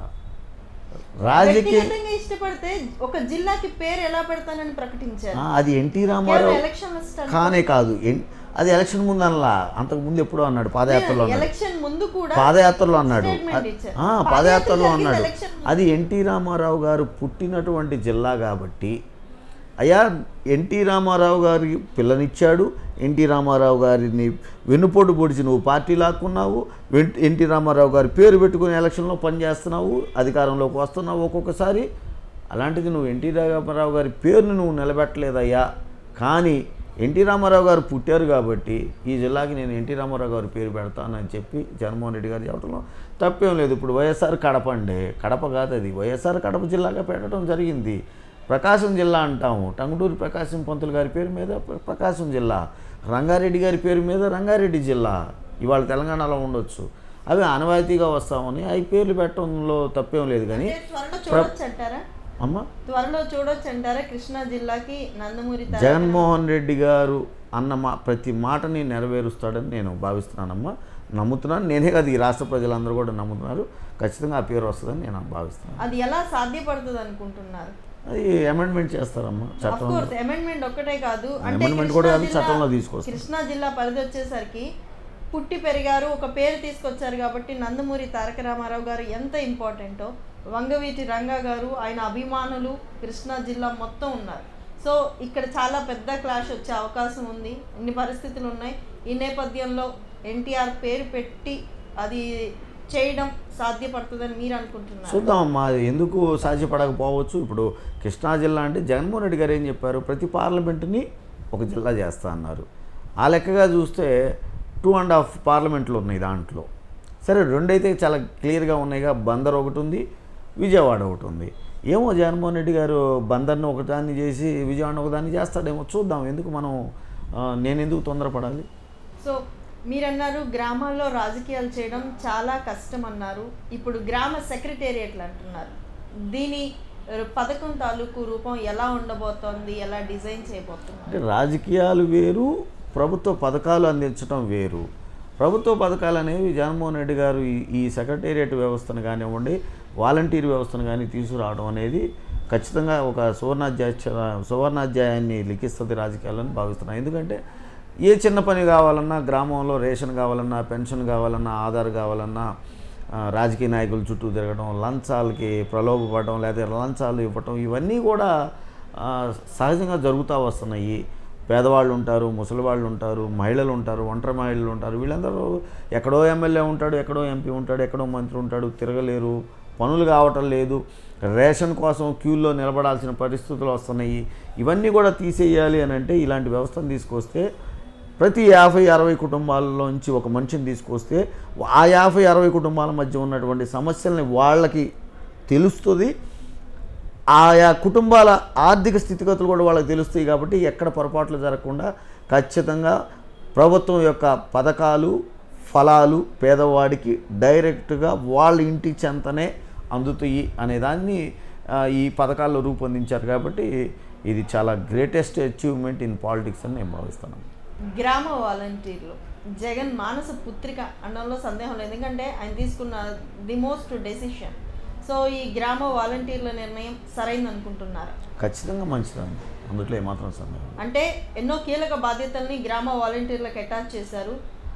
రాజకీయ వ్యక్తిగతంగా ఇష్టపడితే ఒక జిల్లాకి పేరు ఎలా పెడతానని ప్రకటించారు ఆ, అది ఎన్టీ రామారావు కేవలం ఎలక్షన్ స్టార్ట్ కానే కాదు ఎన్- అది ఎలక్షన్ ముందు అనలా అంతకు ముందు ఎప్పుడో అన్నాడు పాదయాత్రలో అన్నాడు ఎలక్షన్ ముందు కూడా పాదయాత్రలో అన్నాడు statement అ- ఇచ్చారు. ఆ, పాదయాత్ర పాదయాత్రలో జరిగింది అన్నాడు election ముందు. అది ఎన్టీ రామారావు గారు పుట్టినటువంటి జిల్లా కాబట్టి అయ్యా ఎన్టీ రామారావు గారి పిల్లనిచ్చాడు ఎన్టీ రామారావు గారిని వెన్నుపోటు పొడిచి నువ్వు పార్టీ లాక్కున్నావు వెన్- ఎన్టీ రామారావు గారి పేరు పెట్టుకుని ఎలక్షన్లో పనిచేస్తున్నావు అధికారంలోకి వస్తున్నావు ఒక్కొక్కసారి అలాంటిది నువ్వు ఎన్టీ రామారావు గారి పేరుని నువ్వు నిలబెట్టలేదయ్యా కానీ ఎన్టీ రామారావు గారు పుట్టారు కాబట్టి ఈ జిల్లాకి నేను ఎన్టీ రామారావు గారి పేరు పెడతానని చెప్పి జగన్మోహన్ రెడ్డి గారు చెప్పడంలో తప్పేం లేదు ఇప్పుడు వైఎస్ఆర్ కడప అండి కడప కాదు అది వైఎస్ఆర్ కడప జిల్లాగా పెట్టడం జరిగింది ప్రకాశం జిల్లా అంటాము టంగుటూరు ప్రకాశం పంతులు గారి పేరు మీద ప్ర- ప్రకాశం జిల్లా రంగారెడ్డి గారి పేరు మీద రంగారెడ్డి జిల్లా ఇవాళ తెలంగాణలో ఉండొచ్చు అవి ఆనవాయితీగా వస్తామని అవి పేర్లు పెట్టడంలో తప్పేం లేదు కానీ అంటే త్వరలో చూడొచ్చు అంటారా అమ్మ త్వరలో చూడొచ్చు అంటారా కృష్ణా జిల్లాకి నందమూరి తారక జగన్మోహన్ రెడ్డి గారు అన్న మా ప్రతి మాటని నెరవేరుస్తాడని నేను భావిస్తున్నానమ్మా నమ్ముతున్నాను నేనే కాదు ఈ రాష్ట్ర ప్రజలందరూ కూడా నమ్ముతున్నారు ఖచ్చితంగా ఆ పేరు వస్తుందని నేను భావిస్తున్నాను అది ఎలా సాధ్యపడుతుంది అనుకుంటున్నారు అది అమెండ్మెంట్ చేస్తారమ్మా అఫ్ చట్టం కోర్స్ అమెండ్మెంట్ ఒక్కటే కాదు అంటే Amendment కూడా కృష్ణా కాదు, జిల్లా- చట్టంలో తీసుకొస్తారు. కృష్ణా జిల్లా పరిధి వచ్చేసరికి పుట్టి పెరిగారు ఒక పేరు తీసుకొచ్చారు కాబట్టి నందమూరి తారక రామారావు గారు ఎంత ఇంపార్టెంటో వంగవీటి రంగా గారు ఆయన అభిమానులు కృష్ణా జిల్లా మొత్తం ఉన్నారు సో ఇక్కడ చాలా పెద్ద క్లాష్ వచ్చే అవకాశం ఉంది ఇన్ని పరిస్థితులు ఉన్నాయి ఈ నేపథ్యంలో ఎన్టీఆర్ పేరు పెట్టి అది చేయడం సాధ్యపడుతుందని మీరు అనుకుంటున్నారు చూద్దామమ్మా అది ఎందుకు సాధ్యపడకపోవచ్చు ఇప్పుడు కృష్ణా జిల్లా అంటే జగన్మోహన్ రెడ్డి గారు ఏం చెప్పారు ప్రతి పార్లమెంటుని ఒక జిల్లా చేస్తా అన్నారు ఆ లెక్కగా చూస్తే టూ అండ్ హాఫ్ పార్లమెంట్లు ఉన్నాయి దాంట్లో సరే రెండైతే చాలా క్లియర్గా ఉన్నాయిగా బందర్ ఒకటి ఉంది విజయవాడ ఒకటి ఉంది ఏమో జగన్మోహన్ రెడ్డి గారు బందర్ని ఒకదాన్ని చేసి విజయవాడ ఒకదాన్ని చేస్తాడేమో చూద్దాం ఎందుకు మనం ఆ, నేను ఎందుకు తొందరపడాలి సో మీరన్నారు గ్రామాల్లో రాజకీయాలు చేయడం చాలా కష్టం అన్నారు ఇప్పుడు గ్రామ సెక్రటేరియట్లు అంటున్నారు దీని ఆ, పథకం తాలూకు రూపం ఎలా ఉండబోతోంది ఎలా డిజైన్ చేయబోతున్నారు అంటే రాజకీయాలు వేరు ప్రభుత్వ పథకాలు అందించడం వేరు ప్రభుత్వ పథకాలు అనేవి జగన్మోహన్ రెడ్డి గారు ఈ ఈ సెక్రటేరియట్ వ్యవస్థను కానివ్వండి వాలంటీర్ వ్యవస్థను కానీ తీసుకురావడం అనేది ఖచ్చితంగా ఒక సువర్ణాధ్యాయ సువర్ణాధ్యాయాన్ని లిఖిస్తుంది రాజకీయాలని భావిస్తున్నాను ఎందుకంటే ఏ చిన్న పని కావాలన్నా గ్రామంలో రేషన్ కావాలన్నా పెన్షన్ కావాలన్నా ఆధార్ కావాలన్నా ఆ, రాజకీయ నాయకుల చుట్టూ తిరగడం లంచాలకి ప్రలోభపడడం లేదా లంచాలు ఇవ్వటం ఇవన్నీ కూడా ఆ, సహజంగా జరుగుతూ వస్తున్నాయి పేదవాళ్ళు ఉంటారు ముసలివాళ్ళు ఉంటారు మహిళలు ఉంటారు ఒంటరి మహిళలు ఉంటారు వీళ్ళందరూ ఎక్కడో ఎమ్మెల్యే ఉంటాడు ఎక్కడో ఎంపీ ఉంటాడు ఎక్కడో మంత్రి ఉంటాడు తిరగలేరు పనులు కావటం లేదు రేషన్ కోసం క్యూల్లో నిలబడాల్సిన పరిస్థితులు వస్తున్నాయి ఇవన్నీ కూడా తీసేయాలి అని అంటే ఇలాంటి వ్యవస్థను తీసుకొస్తే ప్రతి యాభై అరవై కుటుంబాల్లోంచి ఒక మనిషిని తీసుకొస్తే ఆ యాభై అరవై కుటుంబాల మధ్య ఉన్నటువంటి సమస్యల్ని వాళ్ళకి తెలుస్తుంది ఆయా కుటుంబాల ఆర్థిక స్థితిగతులు కూడా వాళ్ళకి తెలుస్తాయి కాబట్టి ఎక్కడ పొరపాట్లు జరగకుండా ఖచ్చితంగా ప్రభుత్వం యొక్క పథకాలు ఫలాలు పేదవాడికి డైరెక్ట్గా వాళ్ళ ఇంటి చెంతనే అందుతాయి అనే దాన్ని ఆ, ఈ పథకాల్లో రూపొందించారు కాబట్టి ఇది చాలా గ్రేటెస్ట్ అచీవ్మెంట్ ఇన్ పాలిటిక్స్ అని నేను భావిస్తున్నాను గ్రామ వాలంటీర్లు జగన్ మానస పుత్రిక అనడంలో సందేహం లేదు ఎందుకంటే ఆయన తీసుకున్న ది మోస్ట్ డెసిషన్ సో ఈ గ్రామ వాలంటీర్ల నిర్ణయం సరైంది అనుకుంటున్నారు ఖచ్చితంగా మంచిదండి అందులో ఏమాత్రం సందేహం లేదు. అంటే ఎన్నో కీలక బాధ్యతల్ని గ్రామ వాలంటీర్లకు అటాచ్ చేశారు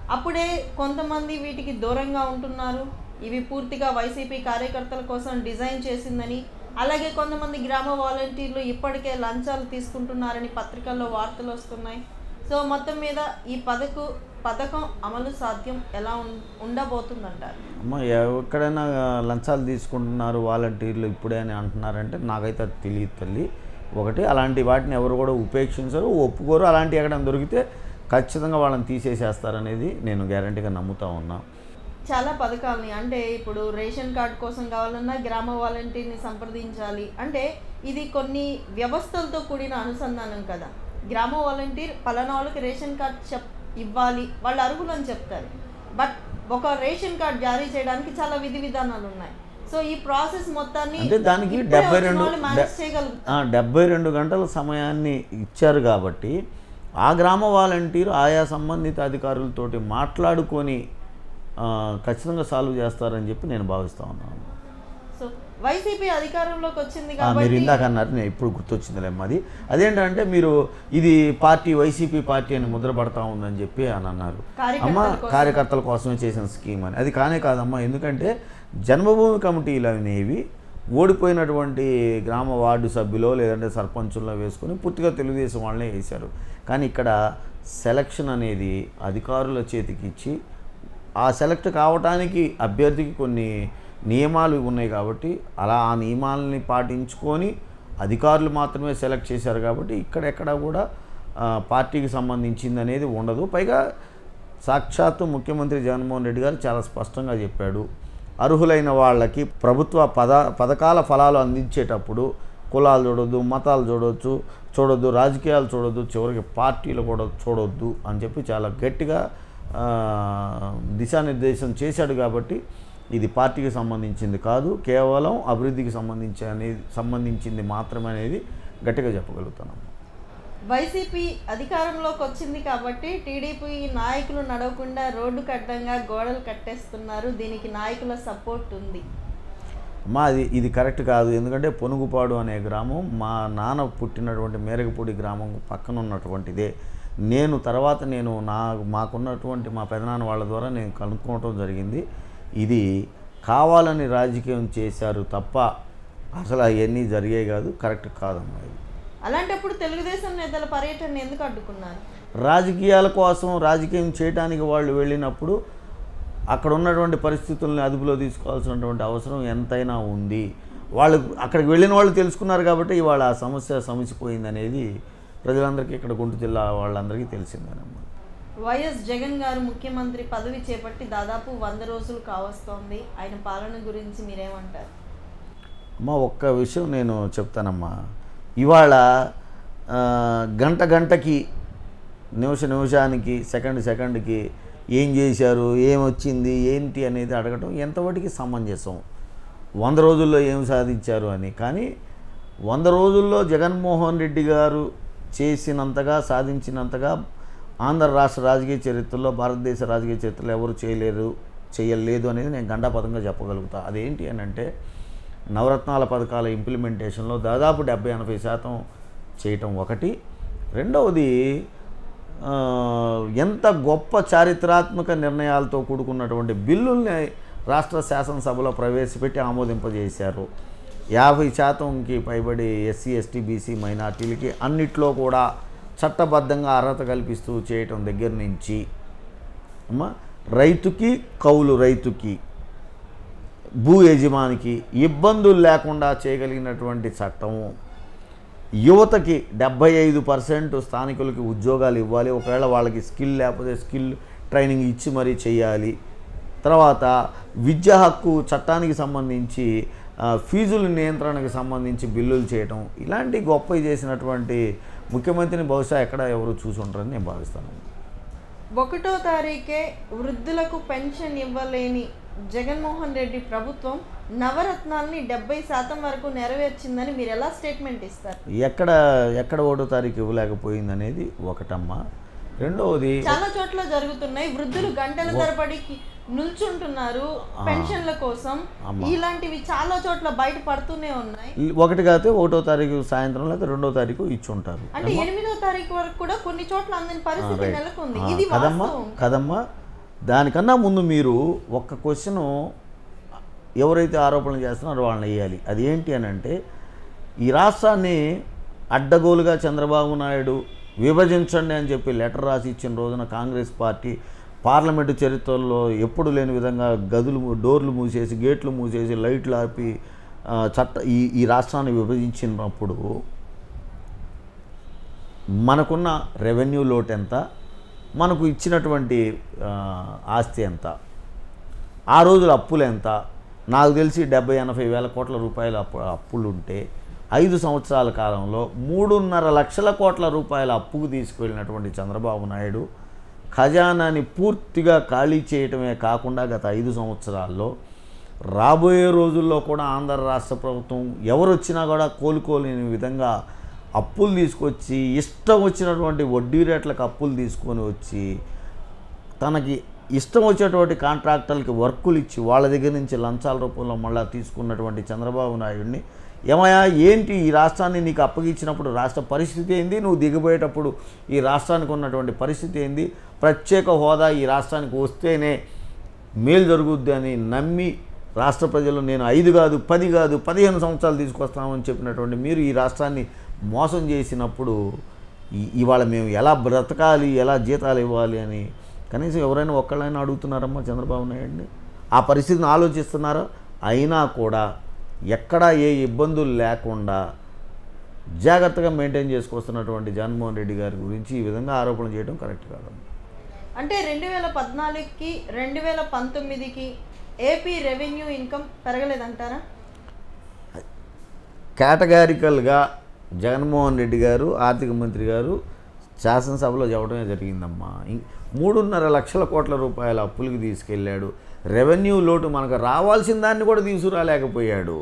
అప్పుడే కొంతమంది వీటికి దూరంగా ఉంటున్నారు ఇవి పూర్తిగా వైసీపీ కార్యకర్తల కోసం డిజైన్ చేసిందని అలాగే కొంతమంది గ్రామ వాలంటీర్లు ఇప్పటికే లంచాలు తీసుకుంటున్నారని పత్రికల్లో వార్తలు వస్తున్నాయి సో మొత్తం మీద ఈ పథకు పథకం అమలు సాధ్యం ఎలా ఉం- ఉండబోతుందంటారు అమ్మ ఎక్కడైనా లంచాలు తీసుకుంటున్నారు వాలంటీర్లు ఇప్పుడే అని అంటున్నారంటే నాకైతే అది తెలియదు తల్లి ఒకటి అలాంటి వాటిని ఎవరు కూడా ఉపేక్షించరు ఒప్పుకోరు అలాంటి ఎక్కడైనా దొరికితే ఖచ్చితంగా వాళ్ళని తీసేసేస్తారనేది నేను గ్యారంటీగా నమ్ముతా ఉన్నా చాలా పథకాలని అంటే ఇప్పుడు రేషన్ కార్డు కోసం కావాలన్నా గ్రామ వాలంటీర్ని సంప్రదించాలి అంటే ఇది కొన్ని వ్యవస్థలతో కూడిన అనుసంధానం కదా గ్రామ వాలంటీర్ పలానా వాళ్ళకి రేషన్ కార్డ్ చెప్ ఇవ్వాలి వాళ్ళు అర్హులు అని చెప్తారు బట్ ఒక రేషన్ కార్డ్ జారీ చేయడానికి చాలా విధి విధానాలు ఉన్నాయి సో ఈ ప్రాసెస్ మొత్తాన్ని అంటే దానికి ఇప్పుడే డెబ్బై వచ్చిన రెండు వాళ్ళు మేనేజ్ చేయగలుగుతారు ఆ, డెబ్బై రెండు గంటల సమయాన్ని ఇచ్చారు కాబట్టి ఆ గ్రామ వాలంటీర్ ఆయా సంబంధిత అధికారులతోటి మాట్లాడుకొని ఆ, ఖచ్చితంగా సాల్వ్ చేస్తారని చెప్పి నేను భావిస్తా ఉన్నాను సో వైసీపీ అధికారంలోకి వచ్చింది ఆ, మీరు కాబట్టి ఇందాక అన్నారు నేను ఇప్పుడు గుర్తొచ్చిందిలేమ్మ అది అదేంటంటే మీరు ఇది పార్టీ వైసీపీ పార్టీ అని ముద్ర పడతా ఉందని చెప్పి అని అన్నారు కార్యకర్తల అమ్మ కోసం. కార్యకర్తల కోసమే చేసిన స్కీమ్ అని అది కానే కాదమ్మా ఎందుకంటే జన్మభూమి కమిటీలు అనేవి ఓడిపోయినటువంటి గ్రామ వార్డు సభ్యులో లేదంటే సర్పంచుల్లో వేసుకొని పూర్తిగా తెలుగుదేశం వాళ్ళనే వేశారు కానీ ఇక్కడ సెలక్షన్ అనేది అధికారుల చేతికి ఇచ్చి ఆ సెలెక్ట్ కావటానికి అభ్యర్థికి కొన్ని నియమాలు ఉన్నాయి కాబట్టి అలా ఆ నియమాలని పాటించుకొని అధికారులు మాత్రమే సెలెక్ట్ చేశారు కాబట్టి ఇక్కడెక్కడ కూడా ఆ, పార్టీకి సంబంధించింది అనేది ఉండదు పైగా సాక్షాత్తు ముఖ్యమంత్రి జగన్మోహన్ రెడ్డి గారు చాలా స్పష్టంగా చెప్పాడు అర్హులైన వాళ్ళకి ప్రభుత్వ పద పథకాల ఫలాలు అందించేటప్పుడు కులాలు చూడొద్దు మతాలు చూడొచ్చు చూడొద్దు రాజకీయాలు చూడొద్దు చివరికి పార్టీలు కూడా చూడొద్దు అని చెప్పి చాలా గట్టిగా ఆ, దిశానిర్దేశం చేశాడు కాబట్టి ఇది పార్టీకి సంబంధించింది కాదు కేవలం అభివృద్ధికి సంబంధించి అనేది సంబంధించింది మాత్రమే అనేది గట్టిగా చెప్పగలుగుతున్నాం వైసీపీ అధికారంలోకి వచ్చింది కాబట్టి టీడీపీ నాయకులు నడవకుండా రోడ్డు కట్టంగా గోడలు కట్టేస్తున్నారు దీనికి నాయకుల సపోర్ట్ ఉంది అమ్మా అది ఇది కరెక్ట్ కాదు ఎందుకంటే పొనుగుపాడు అనే గ్రామం మా నాన్న పుట్టినటువంటి మేరగపూడి గ్రామం పక్కన ఉన్నటువంటిదే నేను తర్వాత నేను నా మాకున్నటువంటి మా పెదనాన్న వాళ్ళ ద్వారా నేను కనుక్కోవటం జరిగింది ఇది కావాలని రాజకీయం చేశారు తప్ప అసలు అవన్నీ జరిగాయి కాదు కరెక్ట్ కాదమ్మా ఇది అలాంటప్పుడు తెలుగుదేశం నేతల పర్యటన ఎందుకు అడ్డుకున్నారు రాజకీయాల కోసం రాజకీయం చేయడానికి వాళ్ళు వెళ్ళినప్పుడు అక్కడ ఉన్నటువంటి పరిస్థితుల్ని అదుపులో తీసుకోవాల్సినటువంటి అవసరం ఎంతైనా ఉంది వాళ్ళు అక్కడికి వెళ్ళిన వాళ్ళు తెలుసుకున్నారు కాబట్టి ఇవాళ ఆ సమస్య సమసిపోయింది అనేది ప్రజలందరికీ ఇక్కడ గుంటూరు జిల్లా వాళ్ళందరికీ తెలిసిందేనమ్మా వైఎస్ జగన్ గారు ముఖ్యమంత్రి పదవి చేపట్టి దాదాపు వంద రోజులు కావస్తోంది ఆయన పాలన గురించి మీరేమంటారు అమ్మ ఒక్క విషయం నేను చెప్తానమ్మా ఇవాళ ఆ, గంట గంటకి నిమిష నిమిషానికి సెకండ్ సెకండ్కి ఏం చేశారు ఏం వచ్చింది ఏంటి అనేది అడగటం ఎంతవరకు సమంజసం వంద రోజుల్లో ఏం సాధించారు అని కానీ వంద రోజుల్లో జగన్మోహన్ రెడ్డి గారు చేసినంతగా సాధించినంతగా ఆంధ్ర రాష్ట్ర రాజకీయ చరిత్రలో భారతదేశ రాజకీయ చరిత్రలో ఎవరు చేయలేరు చేయలేదు అనేది నేను గండాపదంగా చెప్పగలుగుతా అదేంటి అని అంటే నవరత్నాల పథకాల ఇంప్లిమెంటేషన్లో దాదాపు డెబ్బై ఎనభై శాతం చేయటం ఒకటి రెండవది ఆ, ఎంత గొప్ప చారిత్రాత్మక నిర్ణయాలతో కూడుకున్నటువంటి బిల్లుల్ని రాష్ట్ర శాసనసభలో ప్రవేశపెట్టి ఆమోదింపజేశారు యాభై శాతంకి పైబడి ఎస్సీ ఎస్టీ బీసీ మైనార్టీలకి అన్నిట్లో కూడా చట్టబద్ధంగా అర్హత కల్పిస్తూ చేయటం దగ్గర నుంచి అమ్మ రైతుకి కౌలు రైతుకి భూ యజమానికి ఇబ్బందులు లేకుండా చేయగలిగినటువంటి చట్టము యువతకి డెబ్బై ఐదు పర్సెంట్ స్థానికులకి ఉద్యోగాలు ఇవ్వాలి ఒకవేళ వాళ్ళకి స్కిల్ లేకపోతే స్కిల్ ట్రైనింగ్ ఇచ్చి మరీ చేయాలి తర్వాత విద్యా హక్కు చట్టానికి సంబంధించి ఆ, ఫీజుల నియంత్రణకు సంబంధించి బిల్లులు చేయటం ఇలాంటి గొప్ప చేసినటువంటి ముఖ్యమంత్రిని బహుశా ఎక్కడ ఎవరు చూసి ఉంటారని నేను భావిస్తాను ఒకటో తారీఖే వృద్ధులకు పెన్షన్ ఇవ్వలేని జగన్మోహన్ రెడ్డి ప్రభుత్వం నవరత్నాల్ని డెబ్బై శాతం వరకు నెరవేర్చిందని మీరు ఎలా స్టేట్మెంట్ ఇస్తారు ఎక్కడ ఎక్కడ ఒకటో తారీఖు ఇవ్వలేకపోయింది అనేది ఒకటమ్మా రెండవది చాలా చోట్ల జరుగుతున్నాయి వృద్ధులు గంటల తరబడి కి- నిల్చుంటున్నారు పెన్షన్ల కోసం అమ్మా. ఇలాంటివి చాలా చోట్ల బయట పడుతూనే ఉన్నాయి ఒకటి కాకపోతే ఒకటో తారీఖు సాయంత్రం లేదా రెండో తారీఖు ఇచ్చి ఉంటారు అంటే ఎనిమిదో తారీఖు వరకు కూడా కొన్ని చోట్ల అందని పరిస్థితి రైట్. నెలకొంది ఆ, ఇది కదమ్మా వాస్తవం కదమ్మా దానికన్నా ముందు మీరు ఒక్క క్వశ్చను ఎవరైతే ఆరోపణలు చేస్తున్నారో వాళ్ళని వేయాలి అది ఏంటి అని అంటే ఈ రాష్ట్రాన్ని అడ్డగోలుగా చంద్రబాబు నాయుడు విభజించండి అని చెప్పి లెటర్ రాసి ఇచ్చిన రోజున కాంగ్రెస్ పార్టీ పార్లమెంటు చరిత్రలో ఎప్పుడు లేని విధంగా గదులు మూ- డోర్లు మూసేసి గేట్లు మూసేసి లైట్లు ఆపి ఆ, చట్ట ఈ ఈ రాష్ట్రాన్ని విభజించినప్పుడు మనకున్న రెవెన్యూ లోట్ ఎంత మనకు ఇచ్చినటువంటి ఆ, ఆస్తి ఎంత ఆ రోజుల అప్పులు ఎంత నాకు తెలిసి డెబ్బై ఎనభై వేల కోట్ల రూపాయల అప్పు అప్పులు ఉంటే ఐదు సంవత్సరాల కాలంలో మూడున్నర లక్షల కోట్ల రూపాయల అప్పుకు తీసుకువెళ్ళినటువంటి చంద్రబాబు నాయుడు ఖజానాని పూర్తిగా ఖాళీ చేయటమే కాకుండా గత ఐదు సంవత్సరాల్లో రాబోయే రోజుల్లో కూడా ఆంధ్ర రాష్ట్ర ప్రభుత్వం ఎవరు వచ్చినా కూడా కోలుకోలేని విధంగా అప్పులు తీసుకొచ్చి ఇష్టం వచ్చినటువంటి వడ్డీ రేట్లకు అప్పులు తీసుకొని వచ్చి తనకి ఇష్టం వచ్చేటువంటి కాంట్రాక్టర్లకి వర్కులు ఇచ్చి వాళ్ళ దగ్గర నుంచి లంచాల రూపంలో మళ్ళీ తీసుకున్నటువంటి చంద్రబాబు నాయుడిని ఏమయ్యా ఏంటి ఈ రాష్ట్రాన్ని నీకు అప్పగించినప్పుడు రాష్ట్ర పరిస్థితి ఏంది నువ్వు దిగిపోయేటప్పుడు ఈ రాష్ట్రానికి ఉన్నటువంటి పరిస్థితి ఏంది ప్రత్యేక హోదా ఈ రాష్ట్రానికి వస్తేనే మేలు జరుగుద్ది అని నమ్మి రాష్ట్ర ప్రజలు నేను ఐదు కాదు పది కాదు పదిహేను సంవత్సరాలు తీసుకొస్తామని చెప్పినటువంటి మీరు ఈ రాష్ట్రాన్ని మోసం చేసినప్పుడు ఈ- ఇవాళ మేము ఎలా బ్రతకాలి ఎలా జీతాలు ఇవ్వాలి అని కనీసం ఎవరైనా ఒక్కళ్ళైనా అడుగుతున్నారమ్మా చంద్రబాబు నాయుడిని ఆ పరిస్థితిని ఆలోచిస్తున్నారా అయినా కూడా ఎక్కడా ఏ ఇబ్బందులు లేకుండా జాగ్రత్తగా మెయింటైన్ చేసుకొస్తున్నటువంటి జగన్మోహన్ రెడ్డి గారి గురించి ఈ విధంగా ఆరోపణ చేయడం కరెక్ట్ కాదమ్మా అంటే రెండు వేల పద్నాలుగుకి రెండు వేల పంతొమ్మిదికి ఏపీ రెవెన్యూ ఇన్కమ్ పెరగలేదంటారా కేటగారికల్గా జగన్మోహన్ రెడ్డి గారు ఆర్థిక మంత్రి గారు శాసనసభలో చెప్పడమే జరిగిందమ్మా ఇం- మూడున్నర లక్షల కోట్ల రూపాయల అప్పులకి తీసుకెళ్ళాడు రెవెన్యూ లోటు మనకు రావాల్సిన దాన్ని కూడా తీసుకురాలేకపోయాడు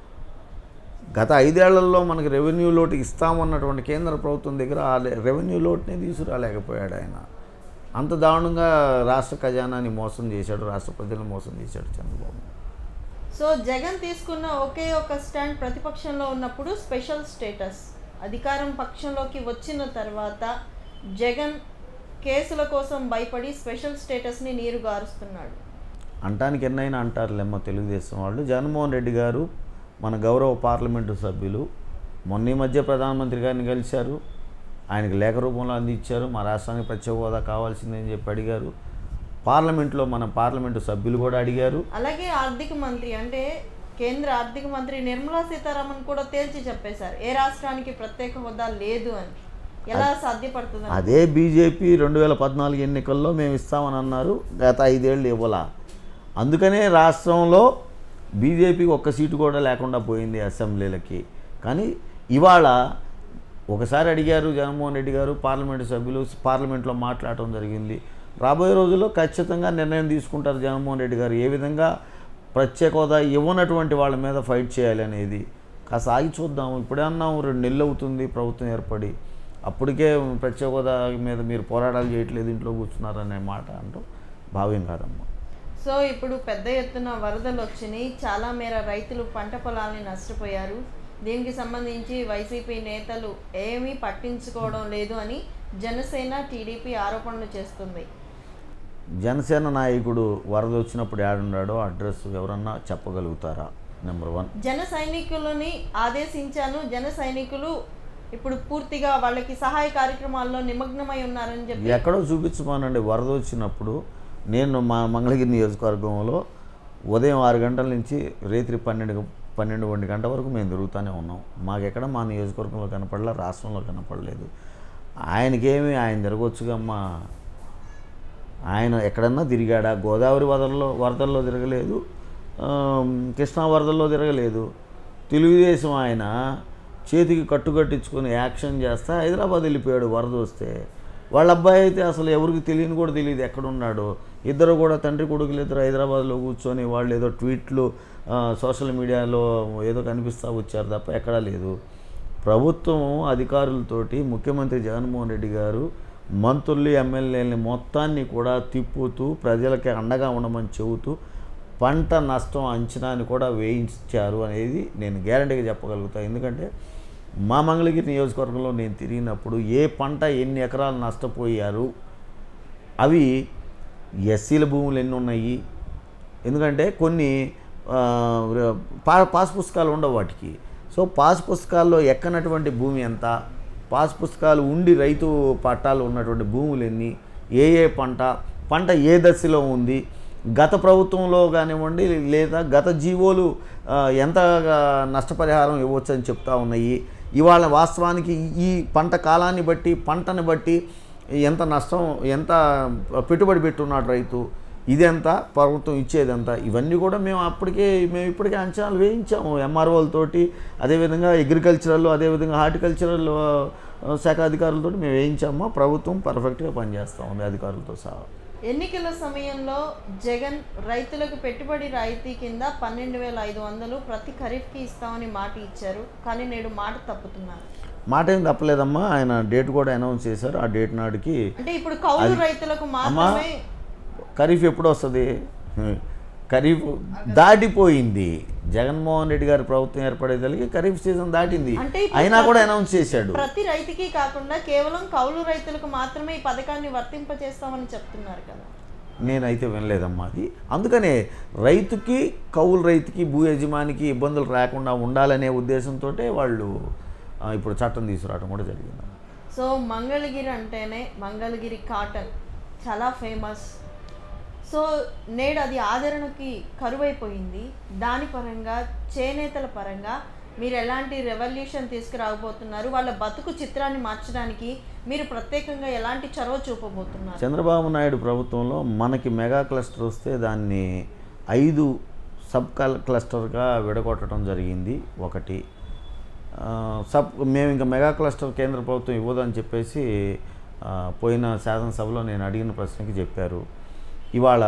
గత ఐదేళ్లలో మనకు రెవెన్యూ లోటు ఇస్తామన్నటువంటి కేంద్ర ప్రభుత్వం దగ్గర ఆ లె- రెవెన్యూ లోటునే తీసుకురాలేకపోయాడు ఆయన అంత దారుణంగా రాష్ట్ర ఖజానాని మోసం చేశాడు రాష్ట్ర ప్రజలను మోసం చేశాడు చంద్రబాబు సో జగన్ తీసుకున్న ఒకే ఒక స్టాండ్ ప్రతిపక్షంలో ఉన్నప్పుడు స్పెషల్ స్టేటస్ అధికారం పక్షంలోకి వచ్చిన తర్వాత జగన్ కేసుల కోసం భయపడి స్పెషల్ స్టేటస్ని నీరు గారుస్తున్నాడు అంటానికి ఎన్నైనా అంటారులేమ్మా తెలుగుదేశం వాళ్ళు జగన్మోహన్ రెడ్డి గారు మన గౌరవ పార్లమెంటు సభ్యులు మొన్న ఈ మధ్య ప్రధానమంత్రి గారిని కలిశారు ఆయనకి లేఖ రూపంలో అందించారు మా రాష్ట్రానికి ప్రత్యేక హోదా కావాల్సిందని చెప్పి అడిగారు పార్లమెంట్లో మన పార్లమెంటు సభ్యులు కూడా అడిగారు అలాగే ఆర్థిక మంత్రి అంటే కేంద్ర ఆర్థిక మంత్రి నిర్మలా సీతారామన్ కూడా తేల్చి చెప్పేశారు ఏ రాష్ట్రానికి ప్రత్యేక హోదా లేదు అని ఎలా సాధ్యపడుతుంది అదే బీజేపీ రెండు వేల పద్నాలుగు ఎన్నికల్లో మేము ఇస్తామని అన్నారు గత ఐదేళ్ళు ఇవ్వాల అందుకనే రాష్ట్రంలో బీజేపీకి ఒక్క సీటు కూడా లేకుండా పోయింది అసెంబ్లీలకి కానీ ఇవాళ ఒకసారి అడిగారు జగన్మోహన్ రెడ్డి గారు పార్లమెంటు సభ్యులు పార్లమెంట్లో మాట్లాడటం జరిగింది రాబోయే రోజుల్లో ఖచ్చితంగా నిర్ణయం తీసుకుంటారు జగన్మోహన్ రెడ్డి గారు ఏ విధంగా ప్రత్యేక హోదా ఇవ్వనటువంటి వాళ్ళ మీద ఫైట్ చేయాలి అనేది కాస్త ఆగి చూద్దాం ఇప్పుడే అన్నాం రెండు నెలలు అవుతుంది ప్రభుత్వం ఏర్పడి అప్పటికే ప్రత్యేక హోదా మీద మీరు పోరాటాలు చేయట్లేదు ఇంట్లో కూర్చున్నారనే మాట అంటూ భావ్యం కాదమ్మా సో ఇప్పుడు పెద్ద ఎత్తున వరదలు వచ్చినాయి చాలా మేర రైతులు పంట పొలాల్ని నష్టపోయారు దీనికి సంబంధించి వైసీపీ నేతలు ఏమీ పట్టించుకోవడం లేదు అని జనసేన టీడీపీ ఆరోపణలు చేస్తుంది జనసేన నాయకుడు వరద వచ్చినప్పుడు ఏడున్నాడో అడ్రస్ ఎవరన్నా చెప్పగలుగుతారా నెంబర్ వన్ జన సైనికులని ఆదేశించాను జన సైనికులు ఇప్పుడు పూర్తిగా వాళ్ళకి సహాయ కార్యక్రమాల్లో నిమగ్నమై ఉన్నారని చెప్పి ఎక్కడో చూపించమానండి వరద వచ్చినప్పుడు నేను మా మంగళగిరి నియోజకవర్గంలో ఉదయం ఆరు గంటల నుంచి రేత్రి పన్నెండు పన్నెండు ఒంటి గంట వరకు మేము తిరుగుతూనే ఉన్నాం మాకెక్కడ మా నియోజకవర్గంలో కనపడలే రాష్ట్రంలో కనపడలేదు ఆయనకేమి ఆయన తిరగొచ్చుగమ్మా ఆయన ఎక్కడన్నా తిరిగాడా గోదావరి వరదల్లో వరదల్లో తిరగలేదు ఆమ్, కృష్ణా వరదల్లో తిరగలేదు తెలుగుదేశం ఆయన చేతికి కట్టుకట్టించుకొని యాక్షన్ చేస్తా హైదరాబాద్ వెళ్ళిపోయాడు వరద వస్తే వాళ్ళ అబ్బాయి అయితే అసలు ఎవరికి తెలియని కూడా తెలియదు ఎక్కడున్నాడో ఇద్దరు కూడా తండ్రి కొడుకులు ఇద్దరు హైదరాబాద్లో కూర్చొని వాళ్ళు ఏదో ట్వీట్లు ఆ, సోషల్ మీడియాలో ఏదో కనిపిస్తూ వచ్చారు తప్ప ఎక్కడా లేదు ప్రభుత్వం అధికారులతోటి ముఖ్యమంత్రి జగన్మోహన్ రెడ్డి గారు మంత్రులు ఎమ్మెల్యేలని మొత్తాన్ని కూడా తిప్పుతూ ప్రజలకి అండగా ఉండమని చెబుతూ పంట నష్టం అంచనాని కూడా వేయించారు అనేది నేను గ్యారంటీగా చెప్పగలుగుతాను ఎందుకంటే మా మంగళగిరి నియోజకవర్గంలో నేను తిరిగినప్పుడు ఏ పంట ఎన్ని ఎకరాలు నష్టపోయారు అవి ఎస్సీల భూములు ఎన్ని ఉన్నాయి ఎందుకంటే కొన్ని ఆ, పా పాస్ పుస్తకాలు ఉండవు వాటికి సో పాస్ పుస్తకాల్లో ఎక్కనటువంటి భూమి ఎంత పాస్ పుస్తకాలు ఉండి రైతు పట్టాలు ఉన్నటువంటి భూములు ఎన్ని ఏ ఏ పంట పంట ఏ దశలో ఉంది గత ప్రభుత్వంలో కానివ్వండి లేదా గత జీవోలు ఆ, ఎంత నష్టపరిహారం ఇవ్వచ్చు అని చెప్తా ఉన్నాయి ఇవాళ వాస్తవానికి ఈ పంట కాలాన్ని బట్టి పంటని బట్టి ఎంత నష్టం ఎంత పెట్టుబడి పెట్టున్నాడు రైతు ఇదెంత ప్రభుత్వం ఇచ్చేదెంత ఇవన్నీ కూడా మేము అప్పటికే మేము ఇప్పటికే అంచనాలు వేయించాము ఎంఆర్ఓలతోటి అదేవిధంగా అగ్రికల్చరల్ అదేవిధంగా హార్టికల్చరల్ ఆ, శాఖ అధికారులతో మేము వేయించాము ప్రభుత్వం పర్ఫెక్ట్గా పనిచేస్తూ ఉంది అధికారులతో సహా ఎన్నికల సమయంలో జగన్ రైతులకు పెట్టుబడి రాయితీ కింద పన్నెండు వేల ఐదు వందలు ప్రతి ఖరీఫ్కి ఇస్తామని మాట ఇచ్చారు కానీ నేడు మాట తప్పుతున్నారు మాట ఏం తప్పలేదమ్మా ఆయన డేట్ కూడా అనౌన్స్ చేశారు ఆ డేట్ నాటికి అంటే ఇప్పుడు కౌలు రైతులకు అమ్మా మాత్రమే ఖరీఫ్ ఎప్పుడు వస్తుంది ఖరీఫ్ దాటిపోయింది జగన్మోహన్ రెడ్డి గారి ప్రభుత్వం ఏర్పడేదానికి ఖరీఫ్ సీజన్ దాటింది అంటే ఇప్పుడు అయినా కూడా అనౌన్స్ చేశాడు ప్రతి రైతుకి కాకుండా కేవలం కౌలు రైతులకు మాత్రమే ఈ పథకాన్ని వర్తింపజేస్తామని చెప్తున్నారు కదా నేనైతే వినలేదమ్మా అది అందుకనే రైతుకి కౌలు రైతుకి భూ యజమానికి ఇబ్బందులు రాకుండా ఉండాలనే ఉద్దేశంతో వాళ్ళు ఆ, ఇప్పుడు చట్టం తీసుకురావడం కూడా జరిగింది సో మంగళగిరి అంటేనే మంగళగిరి కాటన్ చాలా ఫేమస్ సో నేడు అది ఆదరణకి కరువైపోయింది దాని పరంగా చేనేతల పరంగా మీరు ఎలాంటి రెవల్యూషన్ తీసుకురాబోతున్నారు వాళ్ళ బతుకు చిత్రాన్ని మార్చడానికి మీరు ప్రత్యేకంగా ఎలాంటి చొరవ చూపబోతున్నారు చంద్రబాబు నాయుడు ప్రభుత్వంలో మనకి మెగా క్లస్టర్ వస్తే దాన్ని ఐదు సబ్ కల్ క్లస్టర్గా విడగొట్టడం జరిగింది ఒకటి ఆ, సబ్ మేము ఇంకా మెగా క్లస్టర్ కేంద్ర ప్రభుత్వం ఇవ్వదని చెప్పేసి ఆ, పోయిన శాసనసభలో నేను అడిగిన ప్రశ్నకి చెప్పారు ఇవాళ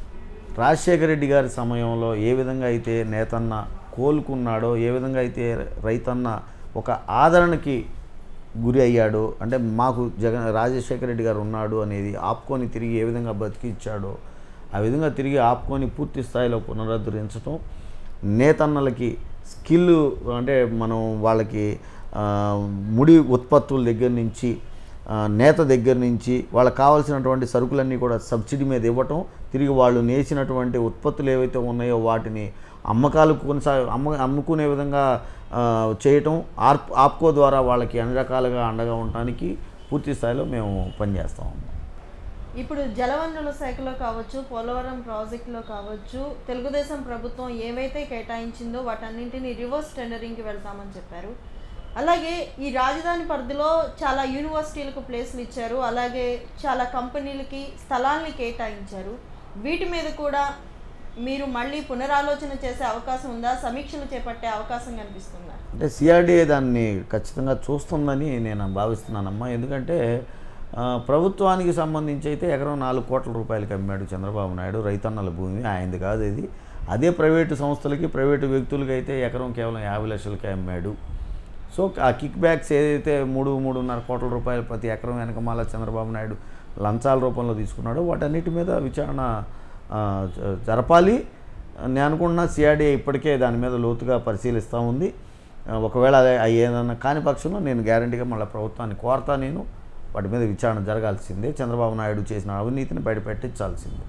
రాజశేఖర రెడ్డి గారి సమయంలో ఏ విధంగా అయితే నేతన్న కోలుకున్నాడో ఏ విధంగా అయితే రైతన్న ఒక ఆదరణకి గురి అయ్యాడు అంటే మాకు జగన్ రాజశేఖర రెడ్డి గారు ఉన్నాడు అనేది ఆపుకొని తిరిగి ఏ విధంగా బతికిచ్చాడో ఆ విధంగా తిరిగి ఆపుకొని పూర్తి స్థాయిలో పునరుద్ధరించడం నేతన్నలకి స్కిల్ అంటే మనం వాళ్ళకి ఆ, ముడి ఉత్పత్తుల దగ్గర నుంచి ఆ, నేత దగ్గర నుంచి వాళ్ళకి కావాల్సినటువంటి సరుకులన్నీ కూడా సబ్సిడీ మీద ఇవ్వటం తిరిగి వాళ్ళు నేసినటువంటి ఉత్పత్తులు ఏవైతే ఉన్నాయో వాటిని అమ్మకాలు కొనసా అమ్మ అమ్ముకునే విధంగా ఆ, చేయటం ఆర్ప్ ఆప్కో ద్వారా వాళ్ళకి అన్ని రకాలుగా అండగా ఉండటానికి పూర్తి స్థాయిలో మేము పనిచేస్తాం ఇప్పుడు జలవనరుల శాఖలో కావచ్చు పోలవరం ప్రాజెక్టులో కావచ్చు తెలుగుదేశం ప్రభుత్వం ఏవైతే కేటాయించిందో వాటన్నింటినీ రివర్స్ టెండరింగ్కి వెళ్తామని చెప్పారు అలాగే ఈ రాజధాని పరిధిలో చాలా యూనివర్సిటీలకు ప్లేస్లు ఇచ్చారు అలాగే చాలా కంపెనీలకి స్థలాల్ని కేటాయించారు వీటి మీద కూడా మీరు మళ్ళీ పునరాలోచన చేసే అవకాశం ఉందా సమీక్షలు చేపట్టే అవకాశం కనిపిస్తుందా అంటే సిఆర్డీఏ దాన్ని ఖచ్చితంగా చూస్తుందని నేను భావిస్తున్నానమ్మా ఎందుకంటే ఆ, ప్రభుత్వానికి సంబంధించి అయితే ఎకరం నాలుగు కోట్ల రూపాయలకి అమ్మాడు చంద్రబాబు నాయుడు రైతన్నల భూమి ఆయనది కాదు ఇది అదే ప్రైవేటు సంస్థలకి ప్రైవేటు వ్యక్తులకి అయితే ఎకరం కేవలం యాభై లక్షలకే అమ్మాడు సో ఆ కిక్ బ్యాక్స్ ఏదైతే మూడు మూడున్నర కోట్ల రూపాయలు ప్రతి ఎకరం వెనకమాల చంద్రబాబు నాయుడు లంచాల రూపంలో తీసుకున్నాడో వాటన్నిటి మీద విచారణ ఆ, జ- జరపాలి నేను అనుకుంటున్నా సిఆర్డీఏ ఇప్పటికే దాని మీద లోతుగా పరిశీలిస్తూ ఉంది ఆ, ఒకవేళ అదే అవి ఏదన్నా కాని పక్షంలో నేను గ్యారంటీగా మళ్ళీ ప్రభుత్వాన్ని కోరతా నేను వాటి మీద విచారణ జరగాల్సిందే చంద్రబాబు నాయుడు చేసిన అవినీతిని బయట పెట్టించాల్సిందే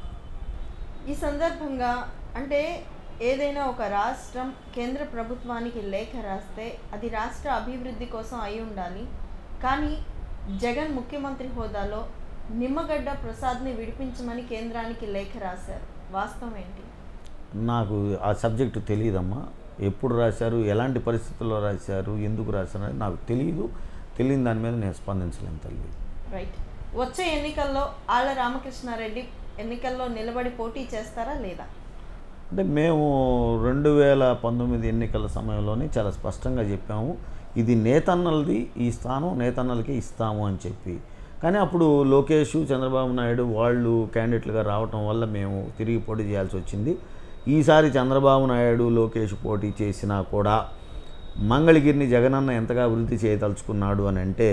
ఈ సందర్భంగా అంటే ఏదైనా ఒక రాష్ట్రం కేంద్ర ప్రభుత్వానికి లేఖ రాస్తే అది రాష్ట్ర అభివృద్ధి కోసం అయి ఉండాలి కానీ జగన్ ముఖ్యమంత్రి హోదాలో నిమ్మగడ్డ ప్రసాద్ని విడిపించమని కేంద్రానికి లేఖ రాశారు వాస్తవం ఏంటి నాకు ఆ సబ్జెక్టు తెలియదమ్మా ఎప్పుడు రాశారు ఎలాంటి పరిస్థితుల్లో రాశారు ఎందుకు రాశారు అనేది నాకు తెలియదు తెలియని దాని మీద నేను స్పందించలేను తల్లి రైట్ వచ్చే ఎన్నికల్లో ఆళ్ళ రామకృష్ణారెడ్డి ఎన్నికల్లో నిలబడి పోటీ చేస్తారా లేదా అంటే మేము రెండు వేల పంతొమ్మిది ఎన్నికల సమయంలోనే చాలా స్పష్టంగా చెప్పాము ఇది నేతన్నలది ఈ స్థానం నేతన్నలకి ఇస్తాము అని చెప్పి కానీ అప్పుడు లోకేష్ చంద్రబాబు నాయుడు వాళ్ళు క్యాండిడేట్లుగా రావటం వల్ల మేము తిరిగి పోటీ చేయాల్సి వచ్చింది ఈసారి చంద్రబాబు నాయుడు లోకేష్ పోటీ చేసినా కూడా మంగళగిరిని జగనన్న ఎంతగా అభివృద్ధి చేయదలుచుకున్నాడు అని అంటే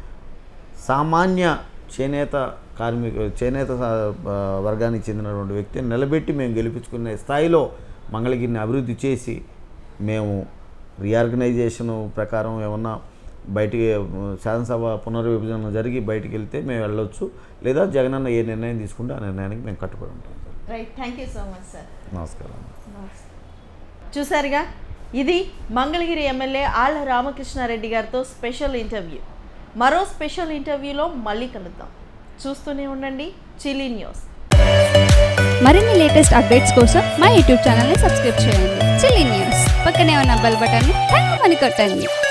సామాన్య చేనేత కార్మిక చేనేత సా- ఆ, వర్గానికి చెందినటువంటి వ్యక్తిని నిలబెట్టి మేము గెలిపించుకునే స్థాయిలో మంగళగిరిని అభివృద్ధి చేసి మేము రీఆర్గనైజేషన్ ప్రకారం ఏమన్నా బయటికి ఉమ్, శాసనసభ పునర్విభజన జరిగి బయటికి వెళ్తే మేము వెళ్ళొచ్చు లేదా జగనన్న ఏ నిర్ణయం తీసుకుంటే ఆ నిర్ణయానికి మేము కట్టుబడి ఉంటాం sir right thank you so much sir నమస్కారం చూసారుగా ఇది మంగళగిరి ఎమ్మెల్యే ఆళ్ల రామకృష్ణారెడ్డి గారితో స్పెషల్ ఇంటర్వ్యూ మరో స్పెషల్ ఇంటర్వ్యూలో మళ్ళీ కలుద్దాం చూస్తూనే ఉండండి చిల్లీ న్యూస్ మరిన్ని లేటెస్ట్ అప్డేట్స్ కోసం మా యూట్యూబ్ ఛానల్ని సబ్స్క్రైబ్ చేయండి చిల్లీ న్యూస్ పక్కనే ఉన్న బెల్ బటన్ని టంగ్ కొట్టండి